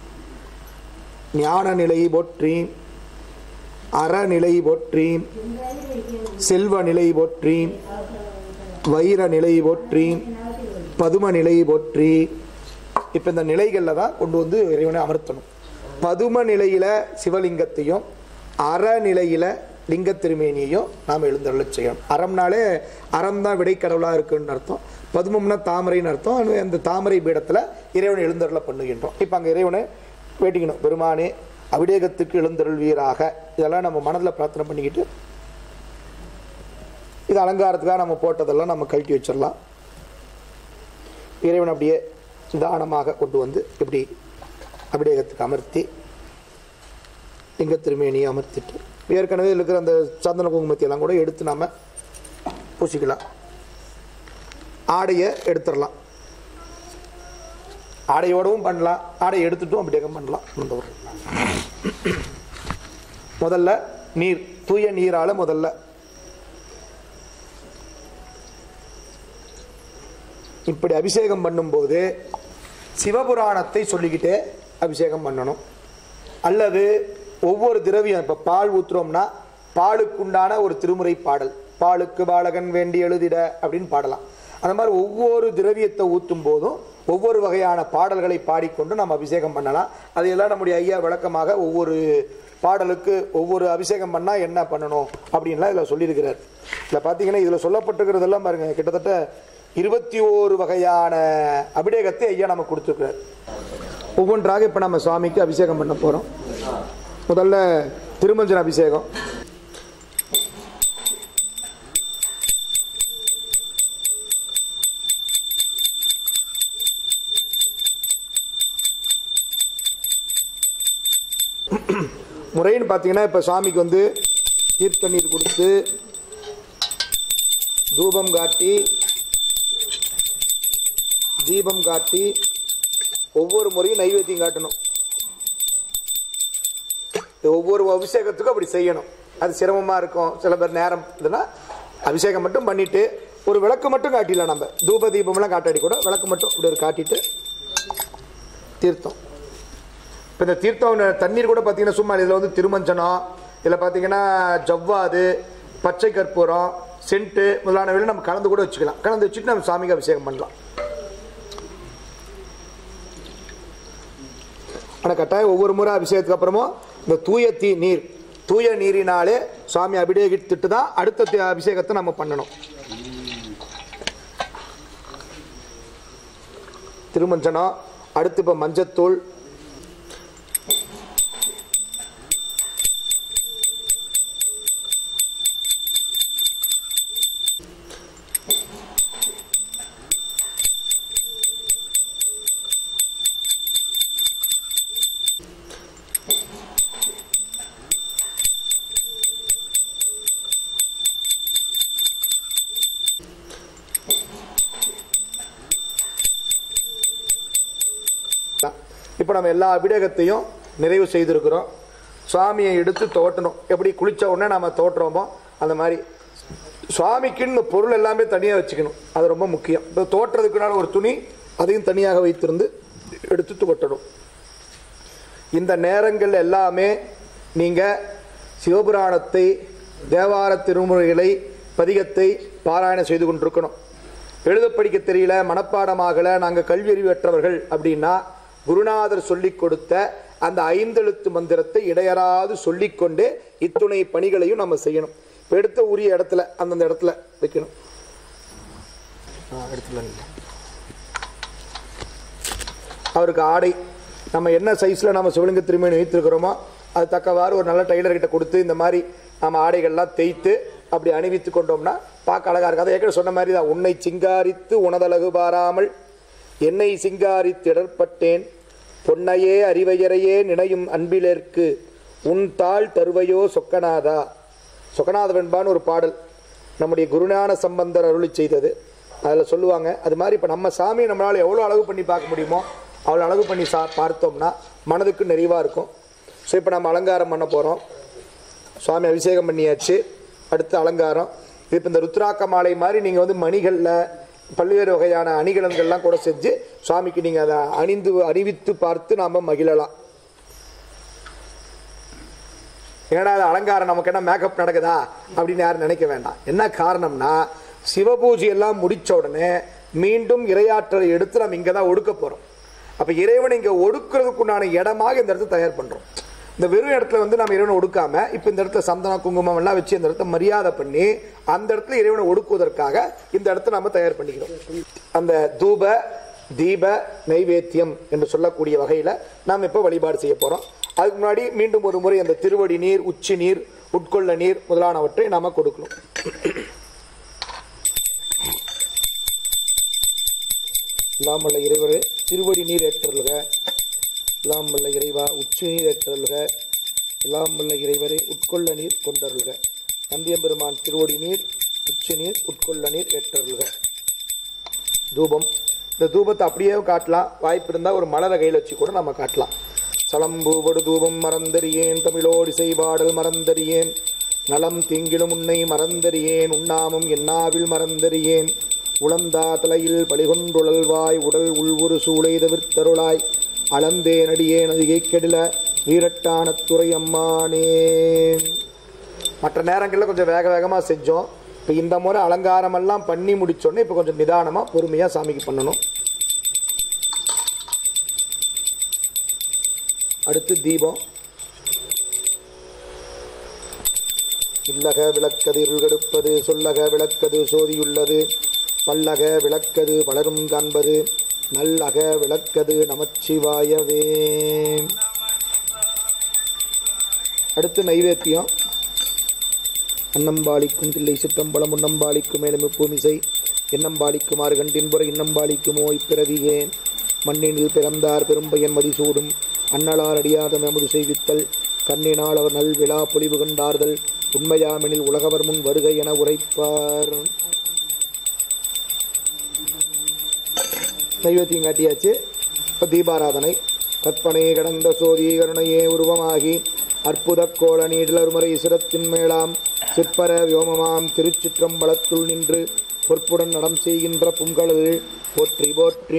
ஞான நிலை போற்றி அறநிலை போற்றி செல்வ நிலை போற்றி வைர நிலை போற்றி பதும நிலை போற்றி இப்போ இந்த நிலைகளில் தான் கொண்டு வந்து இறைவனை அமர்த்தணும் பதும நிலையில சிவலிங்கத்தையும் அறநிலையில லிங்க திருமேனியையும் நாம் எழுந்தருளச் செய்யணும் அறம்னாலே அறம் தான் விடைக்கடவுளாக இருக்குன்னு அர்த்தம் பதுமம்னா தாமரைன்னு அர்த்தம் அது அந்த தாமரை பீடத்தில் இறைவனை எழுந்தருள பண்ணுகின்றோம் இப்போ அங்கே இறைவனை வேட்டிக்கணும் பெருமானே அபிடேகத்துக்கு எழுந்தருள்வீராக இதெல்லாம் நம்ம மனதில் பிரார்த்தனை பண்ணிக்கிட்டு இது அலங்காரத்துக்காக நம்ம போட்டதெல்லாம் நம்ம கழட்டி வச்சிடலாம் இறைவன் அப்படியே நிதானமாக கொண்டு வந்து இப்படி அபிடேகத்துக்கு அமர்த்தி லிங்க திருமேனியை அமர்த்திட்டு ஏற்கனவே இதுல இருக்கிற அந்த சந்தன குங்குமத்தை எல்லாம் கூட எடுத்து நாம பூசிக்கலாம் ஆடையை எடுத்துடலாம் ஆடையோடவும் பண்ணலாம் ஆடையை எடுத்துட்டும் அபிடேகம் பண்ணலாம் இந்த ஒரு முதல்ல நீர் தூய நீரால முதல்ல இப்படி அபிஷேகம் பண்ணும்போது சிவபுராணத்தை சொல்லிக்கிட்டே அபிஷேகம் பண்ணணும் அல்லது ஒவ்வொரு திரவியம் இப்போ பால் ஊத்துறோம்னா பாலுக்குண்டான ஒரு திருமுறை பாடல் பாலுக்கு பாலகன் வேண்டி எழுதிட அப்படின்னு பாடலாம் அந்த மாதிரி ஒவ்வொரு திரவியத்தை ஊற்றும் போதும் ஒவ்வொரு வகையான பாடல்களை பாடிக்கொண்டு நம்ம அபிஷேகம் பண்ணலாம் அதையெல்லாம் நம்முடைய ஐயா விளக்கமாக ஒவ்வொரு பாடலுக்கு ஒவ்வொரு அபிஷேகம் பண்ணால் என்ன பண்ணணும் அப்படின்லாம் இதில் சொல்லியிருக்கிறார் இதில் பார்த்தீங்கன்னா இதில் சொல்லப்பட்டிருக்கிறதெல்லாம் பாருங்க கிட்டத்தட்ட இருபத்தி ஓரு வகையான அபிடேகத்தை ஐயா நம்ம கொடுத்துருக்கிறார் ஒவ்வொன்றாக இப்போ நம்ம சுவாமிக்கு அபிஷேகம் பண்ண போகிறோம் முதல்ல திருமஞ்சன அபிஷேகம் முறைன்னு பார்த்தீங்கன்னா இப்போ சுவாமிக்கு வந்து தீர்த்த நீர் கொடுத்து தூபம் காட்டி தீபம் காட்டி ஒவ்வொரு முறையும் நைவேத்தியம் காட்டணும் இது ஒவ்வொரு அபிஷேகத்துக்கும் அப்படி செய்யணும் அது சிரமமாக இருக்கும் சில பேர் நேரம் இதுனா அபிஷேகம் மட்டும் பண்ணிட்டு ஒரு விளக்கு மட்டும் காட்டிடலாம் நம்ம தூப தீபம்லாம் காட்டாடி கூட விளக்கு மட்டும் இப்படி ஒரு காட்டிட்டு தீர்த்தம் இப்போ இந்த தீர்த்தம் தண்ணீர் கூட பார்த்தீங்கன்னா சும்மா இதில் வந்து திருமஞ்சனம் இதில் பார்த்தீங்கன்னா ஜவ்வாது பச்சை கற்பூரம் சென்ட்டு முதலானவைகளை நம்ம கலந்து கூட வச்சுக்கலாம் கலந்து வச்சுட்டு நம்ம சாமிக்கு அபிஷேகம் பண்ணலாம் ஆனால் கட்டாயம் ஒவ்வொரு முறை அபிஷேகத்துக்கு அப்புறமும் இந்த தூய தீ நீர் தூய நீரினாலே சுவாமி அபிஷேகித்துட்டு தான் அடுத்த தி- அபிஷேகத்தை நம்ம பண்ணணும் திருமஞ்சனம் அடுத்து இப்போ மஞ்சத்தூள் இப்போ நம்ம எல்லா அபிடேகத்தையும் நிறைவு செய்திருக்கிறோம் சுவாமியை எடுத்து தோட்டணும் எப்படி குளிச்ச உடனே நம்ம தோட்டுறோமோ அந்த மாதிரி சுவாமிக்குன்னு பொருள் எல்லாமே தனியாக வச்சுக்கணும் அது ரொம்ப முக்கியம் இப்போ தோட்டுறதுக்குனால ஒரு துணி அதையும் தனியாக வைத்திருந்து எடுத்து துவட்டணும் இந்த நேரங்கள் எல்லாமே நீங்கள் சிவபுராணத்தை தேவார திருமுறைகளை பதிகத்தை பாராயணம் செய்து கொண்டிருக்கணும் எழுத படிக்க தெரியல மனப்பாடமாகல நாங்கள் கல்வி அறிவற்றவர்கள் அப்படின்னா குருநாதர் சொல்லிக் கொடுத்த அந்த ஐந்தெழுத்து மந்திரத்தை இடையறாது சொல்லிக்கொண்டே இத்துணை பணிகளையும் நம்ம செய்யணும் இப்போ எடுத்த உரிய இடத்துல அந்தந்த இடத்துல வைக்கணும் ஆ, இடத்துல நில்லு. அவருக்கு ஆடை நம்ம என்ன சைஸில் நம்ம சிவலிங்க திருமணி வைத்திருக்கிறோமோ அது தக்கவாறு ஒரு நல்ல டெய்லர்கிட்ட கொடுத்து இந்த மாதிரி நம்ம ஆடைகள்லாம் தேய்த்து அப்படி அணிவித்து கொண்டோம்னா பார்க்க அழகாக இருக்கும் அதை ஏற்கனவே சொன்ன மாதிரி தான் உன்னை சிங்காரித்து உனதழகு பாராமல் என்னை சிங்காரித்திடற்பட்டேன் பொன்னையே அறிவையரையே நினையும் அன்பிலேற்கு உன் தாள் தருவையோ சொக்கநாதா சொக்கநாத வெண்பான்னு ஒரு பாடல் நம்முடைய குருஞான சம்பந்தர் அருளி செய்தது அதில் சொல்லுவாங்க அது மாதிரி இப்போ நம்ம சாமியை நம்மளால் எவ்வளோ அழகு பண்ணி பார்க்க முடியுமோ அவ்வளோ அழகு பண்ணி சா பார்த்தோம்னா மனதுக்கு நிறைவாக இருக்கும் ஸோ இப்போ நம்ம அலங்காரம் பண்ண போகிறோம் சுவாமி அபிஷேகம் பண்ணியாச்சு அடுத்து அலங்காரம் இது இப்போ இந்த ருத்ராக்க மாலை மாதிரி நீங்கள் வந்து மணிகளில் பல்வேறு வகையான அணிகலன்கள்லாம் கூட செஞ்சு சுவாமிக்கு நீங்கள் அதை அணிந்து அணிவித்து பார்த்து நாம் மகிழலாம் ஏன்னா அது அலங்காரம் நமக்கு என்ன மேக்கப் நடக்குதா அப்படின்னு யாரும் நினைக்க வேண்டாம் என்ன காரணம்னா சிவபூஜை எல்லாம் முடிச்ச உடனே மீண்டும் இரையாற்றலை எடுத்து நம்ம இங்கே தான் ஒடுக்க போகிறோம் அப்போ இறைவனை இங்கே ஒடுக்கிறதுக்குண்டான இடமாக இந்த இடத்த தயார் பண்ணுறோம் இந்த வெறும் இடத்துல வந்து நம்ம இறைவனை ஒடுக்காம இப்போ இந்த இடத்துல சந்தனம் குங்குமம் எல்லாம் வச்சு இந்த இடத்த மரியாதை பண்ணி அந்த இடத்துல இறைவனை ஒடுக்குவதற்காக இந்த இடத்த நம்ம தயார் பண்ணிக்கிறோம் அந்த தூப தீப நைவேத்தியம் என்று சொல்லக்கூடிய வகையில் நாம் இப்போ வழிபாடு செய்ய போகிறோம் அதுக்கு முன்னாடி மீண்டும் ஒரு முறை அந்த திருவடி நீர் உச்சி நீர் உட்கொள்ள நீர் முதலானவற்றை நாம கொடுக்கணும் எல்லாம் வல்ல இறைவரே திருவடி நீர் ஏற்றல்க எல்லாம் வல்ல இறைவா உச்சி நீர் ஏற்றல்க எல்லாம் வல்ல இறைவரே உட்கொள்ள நீர் கொண்டருள்க நந்தியம்பெருமான் திருவடி நீர் உச்சி நீர் உட்கொள்ள நீர் ஏற்றருள்க தூபம் இந்த தூபத்தை அப்படியே காட்டலாம் வாய்ப்பு இருந்தால் ஒரு மலரை கையில் வச்சு கூட நம்ம காட்டலாம் சலம்பூவடு தூபம் மறந்தறியேன் தமிழோடி செய்பாடல் மறந்தறியேன் நலம் தீங்கிலும் உன்னை மறந்தறியேன் உண்ணாமும் என்னாவில் மறந்தறியேன் உளந்தா தலையில் பலிகொண்டுழல்வாய் உடல் உள்வுரு சூளை தவிர்த்தருளாய் அளந்தே நடியேன் அதிகை கெடில வீரட்டான துறை அம்மானே மற்ற நேரங்களில் கொஞ்சம் வேக வேகமாக செஞ்சோம் இப்போ இந்த முறை அலங்காரமெல்லாம் பண்ணி முடிச்சோடனே இப்போ கொஞ்சம் நிதானமாக பொறுமையாக சாமிக்கு பண்ணணும் அடுத்து தீபம் இல்லக விளக்கது இருள்கெடுப்பது சொல்லக விளக்கது சோதியுள்ளது பல்லக விளக்கது வளரும் காண்பது நல்லக விளக்கது நமச்சிவாயவே அடுத்து நைவேத்தியம் அன்னம்பாளிக்கும் தில்லை சிற்றம்பலம் உன்னம்பாளிக்கும் மேலும் பூமிசை எண்ணம்பாளிக்குமாறு கண்டின்புற இன்னம்பாளிக்குமோ இப்பிறவியே மண்ணினில் பிறந்தார் பெரும்பயன் மதிசூடும் அன்னலார் அடியாத நமது செய்வித்தல் கண்ணினால் அவர் நல் விழா பொலிவு கண்டார்தல் உண்மையாமெனில் உலகவர் முன் வருகை என உரைப்பார் நைவேத்தியம் காட்டியாச்சு இப்போ தீபாராதனை கற்பனை கடந்த சோதி கருணையே உருவமாகி அற்புத கோல நீடலருமுறை சிரத்தின் மேலாம் சிற்பர வியோமமாம் திருச்சிற்றம்பலத்துள் நின்று பொற்புடன் நடம் செய்கின்ற புங்கழல் போற்றி போற்றி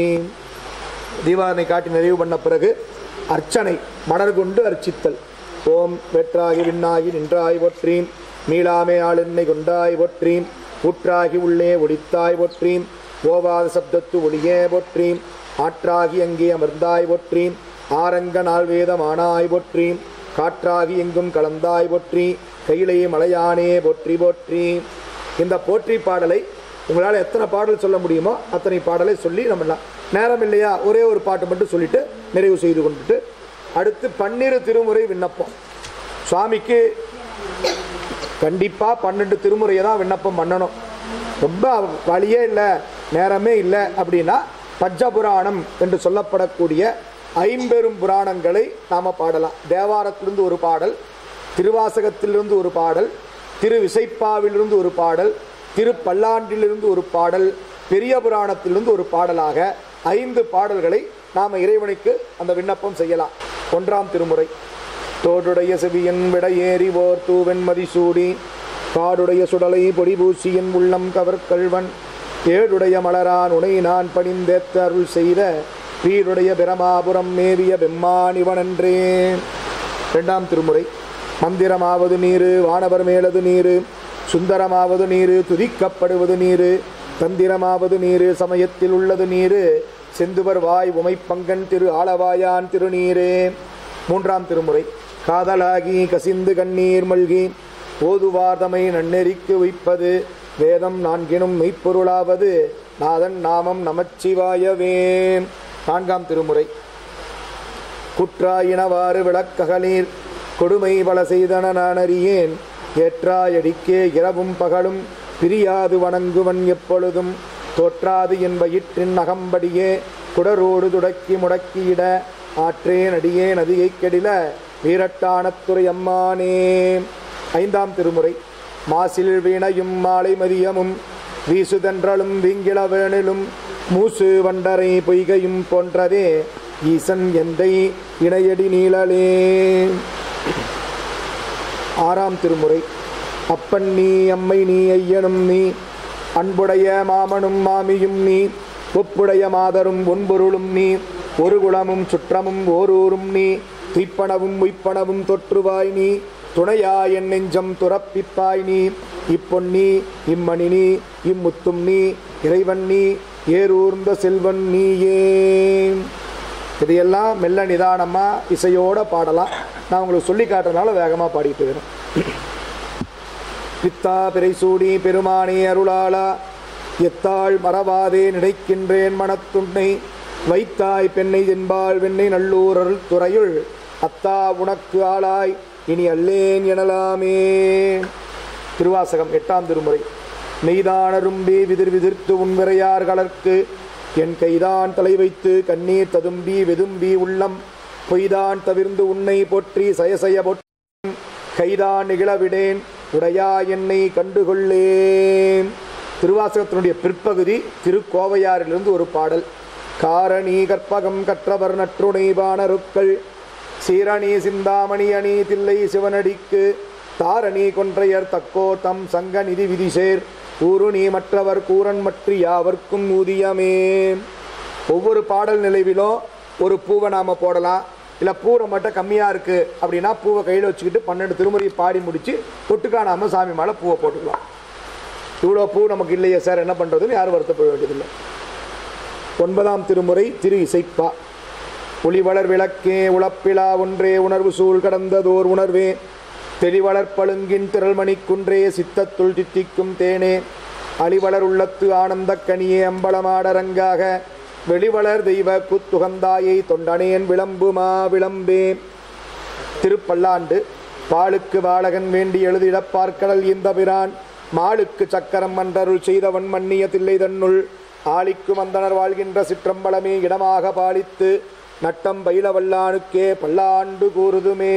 தீபாவளி காட்டி நிறைவு பண்ண பிறகு அர்ச்சனை மலர் கொண்டு அர்ச்சித்தல் ஓம் வெற்றாகி விண்ணாகி நின்றாய் போற்றீம் மீளாமே ஆளெண்ணை கொண்டாய் போற்றீம் ஊற்றாகி உள்ளே ஒடித்தாய் போற்றீம் ஓவாத சப்தத்து ஒளியே போற்றீம் ஆற்றாகி அங்கே அமர்ந்தாய் போற்றீம் ஆரங்க நாள் வேதமானாய் போற்றீம் காற்றாகி எங்கும் கலந்தாய் போற்றி கையிலே மலையானே போற்றி போற்றி இந்த போற்றி பாடலை உங்களால் எத்தனை பாடல் சொல்ல முடியுமோ அத்தனை பாடலை சொல்லி நம்ம எல்லாம் நேரம் இல்லையா ஒரே ஒரு பாட்டு மட்டும் சொல்லிட்டு நிறைவு செய்து கொண்டுட்டு அடுத்து பன்னிரு திருமுறை விண்ணப்பம் சுவாமிக்கு கண்டிப்பாக பன்னெண்டு திருமுறையை தான் விண்ணப்பம் பண்ணணும் ரொம்ப வழியே இல்லை நேரமே இல்லை அப்படின்னா பஞ்சபுராணம் என்று சொல்லப்படக்கூடிய ஐம்பெரும் புராணங்களை நாம் பாடலாம் தேவாரத்திலிருந்து ஒரு பாடல் திருவாசகத்திலிருந்து ஒரு பாடல் திரு விசைப்பாவிலிருந்து ஒரு பாடல் திரு பல்லாண்டிலிருந்து ஒரு பாடல் பெரிய புராணத்திலிருந்து ஒரு பாடலாக ஐந்து பாடல்களை நாம் இறைவனுக்கு அந்த விண்ணப்பம் செய்யலாம் ஒன்றாம் திருமுறை தோடுடைய செவியன் விடையேறி ஓர் தூவெண்மதி சூடி காடுடைய சுடலை பொடிபூசியன் உள்ளம் கவர்கல்வன் ஏடுடைய மலரான் உனை நான் பணிந்தேத்த அருள் செய்த பீருடைய பிரமாபுரம் மேவிய பெம்மானிவனன்றே இரண்டாம் திருமுறை மந்திரமாவது நீரு வானவர் மேலது நீரு சுந்தரமாவது நீரு துதிக்கப்படுவது நீரு தந்திரமாவது நீரு சமயத்தில் உள்ளது நீரு செந்துவர் வாய் உமைப்பங்கன் திரு ஆளவாயான் திருநீரே மூன்றாம் திருமுறை காதலாகி கசிந்து கண்ணீர் மல்கி ஓதுவார்தமை நன்னெறிக்கு வைப்பது வேதம் நான்கினும் மெய்ப்பொருளாவது நாதன் நாமம் நமச்சிவாயவே நான்காம் திருமுறை குற்றாயினவாறு விளக்ககலீர் கொடுமை பல செய்தன நான் அறியேன் ஏற்றாயடிக்கே இரவும் பகலும் பிரியாது வணங்குவன் எப்பொழுதும் தோற்றாது என் வயிற்றின் அகம்படியே குடரோடு துடக்கி முடக்கியிட ஆற்றேன் அடியே நதியை கெடில வீரட்டானத்துறை அம்மானே ஐந்தாம் திருமுறை மாசில் வீணையும் மாலை மதியமும் வீசுதன்றலும் வீங்கிளவேணிலும் மூசு வண்டரை பொய்கையும் போன்றதே ஈசன் எந்தை இணையடி நீளலே ஆறாம் திருமுறை அப்பன் நீ அம்மை நீ ஐயனும் நீ அன்புடைய மாமனும் மாமியும் நீ ஒப்புடைய மாதரும் ஒன்பொருளும் நீ ஒரு குளமும் சுற்றமும் ஓரூரும் நீ துய்ப்பனவும் உய்ப்பனவும் தொற்றுவாய் நீ துணையா என் நெஞ்சம் துறப்பிப்பாய் நீ இப்பொன்னி இம்மணி நீ இம்முத்தும் நீ இறைவன் நீ ஏரூர்ந்த செல்வன் நீயே இதையெல்லாம் மெல்ல நிதானமா இசையோட பாடலாம் நான் உங்களுக்கு சொல்லி காட்டுறதுனால வேகமா பாடிட்டு வரேன் பித்தா பிறைசூடி பெருமானே அருளாளா எத்தாள் மறவாதே நினைக்கின்றேன் மனத்துண்ணை வைத்தாய் பெண்ணை என்பாள் வெண்ணை நல்லூர் அருள் துறையுள் அத்தா உனக்கு ஆளாய் இனி அல்லேன் எனலாமே திருவாசகம் எட்டாம் திருமுறை மெய்தானரும்பி விதிர் விதிர்த்து உன்விரையார் கலர்க்கு என் கைதான் தலை வைத்து கண்ணீர் ததும்பி வெதும்பி உள்ளம் பொய்தான் தவிர்ந்து உன்னை போற்றி சயசய போற்றி கைதான் நிகழவிடேன் உடையா என்னை கண்டுகொள்ளேன் திருவாசகத்தினுடைய பிற்பகுதி திருக்கோவையாரிலிருந்து ஒரு பாடல் காரணி கற்பகம் கற்றவர் நற்றுணை பாணருக்கள் சீரணி சிந்தாமணி அணி தில்லை சிவனடிக்கு தாரணி கொன்றையர் தக்கோ தம் சங்க நிதி விதிசேர் ஊருணி மற்றவர் கூரன் மற்ற யாவர்க்கும் ஊதியமே ஒவ்வொரு பாடல் நிலைவிலும் ஒரு பூவை நாம போடலாம் இல்லை பூரை மட்டும் கம்மியாக இருக்கு அப்படின்னா பூவை கையில் வச்சுக்கிட்டு பன்னெண்டு திருமுறை பாடி முடிச்சு தொட்டு காணாம சாமி மேலே பூவை போட்டுக்கலாம் இவ்வளோ பூ நமக்கு இல்லையே சார் என்ன பண்ணுறதுன்னு யாரும் வருத்தப்பட வேண்டியதில்லை ஒன்பதாம் திருமுறை திரு இசைப்பா ஒளிவளர் விளக்கே உழப்பிலா ஒன்றே உணர்வு சூழ் கடந்ததோர் உணர்வே தெளிவளர் பழுங்கின் திரள்மணி குன்றே சித்தத்துள் தித்திக்கும் தேனே அழிவளர் உள்ளத்து ஆனந்தக் கனியே அம்பலமாடரங்காக வெளிவளர் தெய்வ குத்துகந்தாயை தொண்டனேன் விளம்புமா விளம்பே திருப்பல்லாண்டு பாலுக்கு வாழகன் வேண்டி எழுதிடப் பார்க்கடல் இந்த பிரான் மாளுக்கு சக்கரம் மன்றருள் செய்தவன் மன்னிய தில்லை தன்னுள் ஆளிக்கு மந்தனர் வாழ்கின்ற சிற்றம்பலமே இடமாக பாலித்து நட்டம் பயிலவல்லானுக்கே பல்லாண்டு கூறுதுமே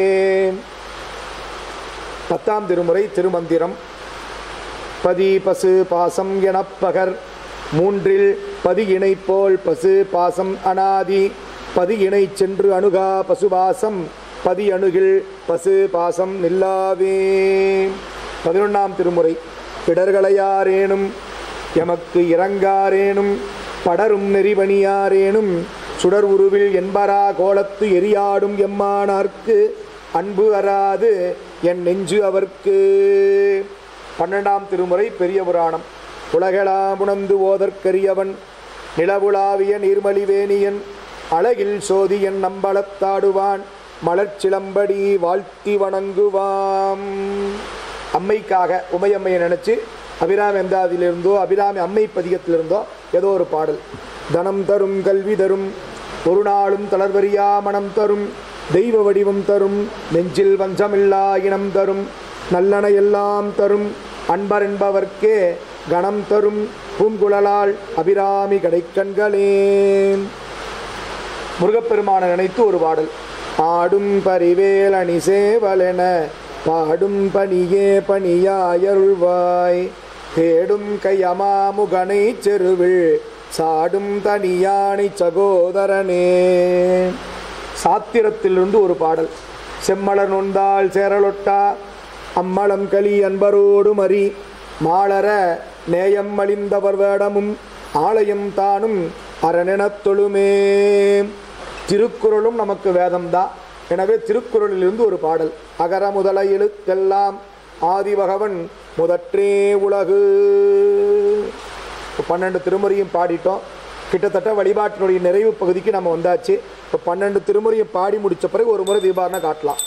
பத்தாம் திருமுறை திருமந்திரம் பதி பசு பாசம் எனப்பகர் மூன்றில் பதி இணை போல் பசு பாசம் அனாதி பதி இணை சென்று அணுகா பசுபாசம் பதி அணுகில் பசு பாசம் நில்லாவே பதினொன்றாம் திருமுறை பிடர்களையாரேனும் எமக்கு இறங்காரேனும் படரும் நெறிவணியாரேனும் சுடர் உருவில் என்பரா கோலத்து எரியாடும் எம்மானார்க்கு அன்பு அறாது என் நெஞ்சு அவர்க்கு பன்னெண்டாம் திருமுறை பெரிய புராணம் உலகெலாம் உணர்ந்து ஓதற்கரியவன் நிலவுலாவிய நீர்மலிவேணியன் அழகில் சோதியன் நம்பளத்தாடுவான் மலர்ச்சிலம்படி வாழ்த்தி வணங்குவாம் அம்மைக்காக உமையம்மையை நினைச்சு அபிராமி எந்தாதிலிருந்தோ அபிராமி அம்மை பதிகத்திலிருந்தோ ஏதோ ஒரு பாடல் தனம் தரும் கல்வி தரும் ஒரு நாளும் தளர்வரியா மனம் தரும் தெய்வ வடிவம் தரும் நெஞ்சில் வஞ்சமில்லா இனம் தரும் நல்லன எல்லாம் தரும் அன்பர் என்பவர்க்கே கணம் தரும் பூங்குழலால் அபிராமி கடைக்கண்களே முருகப்பெருமானை நினைத்து ஒரு பாடல் ஆடும் பரிவேல் அணி சேவலென பாடும் பணியே பணியாயருள்வாய் தேடும் கையமாமுகனை செருவில் சாடும் தனியானை சகோதரனே சாத்திரத்திலிருந்து ஒரு பாடல் செம்மலர் நொந்தாள் சேரலொட்டா அம்மளம் களி அன்பரோடு மறி மாளர நேயம் மலிந்தவர் வேடமும் ஆலயம் தானும் அரணெனத் தொழுமே திருக்குறளும் நமக்கு வேதம்தான் எனவே திருக்குறளிலிருந்து ஒரு பாடல் அகர முதல எழுத்தெல்லாம் ஆதிபகவன் முதற்றே உலகு இப்போ பன்னெண்டு திருமுறையும் பாடிட்டோம் கிட்டத்தட்ட வழிபாட்டினுடைய நிறைவு பகுதிக்கு நம்ம வந்தாச்சு இப்போ பன்னெண்டு திருமுறையும் பாடி முடிச்ச பிறகு ஒரு முறை தீபாரணை காட்டலாம்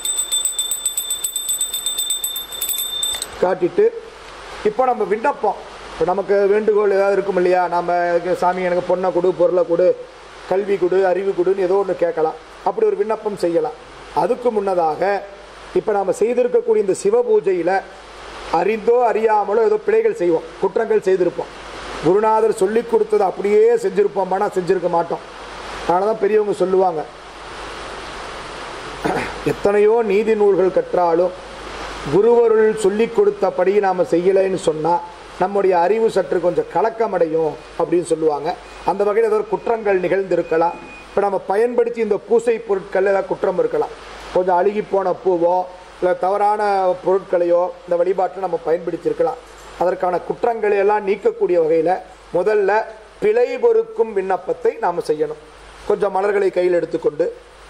காட்டிட்டு இப்போ நம்ம விண்ணப்பம் இப்போ நமக்கு வேண்டுகோள் ஏதாவது இருக்கும் இல்லையா நம்ம இதுக்கு சாமி எனக்கு பொண்ணை கொடு பொருளை கொடு கல்வி கொடு அறிவு கொடுன்னு ஏதோ ஒன்று கேட்கலாம் அப்படி ஒரு விண்ணப்பம் செய்யலாம் அதுக்கு முன்னதாக இப்போ நாம் செய்திருக்கக்கூடிய இந்த சிவ பூஜையில் அறிந்தோ அறியாமலோ ஏதோ பிழைகள் செய்வோம் குற்றங்கள் செய்திருப்போம் குருநாதர் சொல்லி கொடுத்ததை அப்படியே செஞ்சுருப்போம்னா செஞ்சுருக்க மாட்டோம் அதனால தான் பெரியவங்க சொல்லுவாங்க எத்தனையோ நீதி நூல்கள் கற்றாலும் குருவருள் சொல்லி கொடுத்தபடி நாம் செய்யலைன்னு சொன்னால் நம்முடைய அறிவு சற்று கொஞ்சம் கலக்கமடையும் அப்படின்னு சொல்லுவாங்க அந்த வகையில் ஏதாவது குற்றங்கள் நிகழ்ந்திருக்கலாம் இப்போ நம்ம பயன்படுத்தி இந்த பூசை பொருட்கள் ஏதாவது குற்றம் இருக்கலாம் கொஞ்சம் அழுகி போன பூவோ இல்லை தவறான பொருட்களையோ இந்த வழிபாட்டில் நம்ம பயன்படுத்தியிருக்கலாம் அதற்கான குற்றங்களை எல்லாம் நீக்கக்கூடிய வகையில் முதல்ல பிழை பொறுக்கும் விண்ணப்பத்தை நாம் செய்யணும் கொஞ்சம் மலர்களை கையில் எடுத்துக்கொண்டு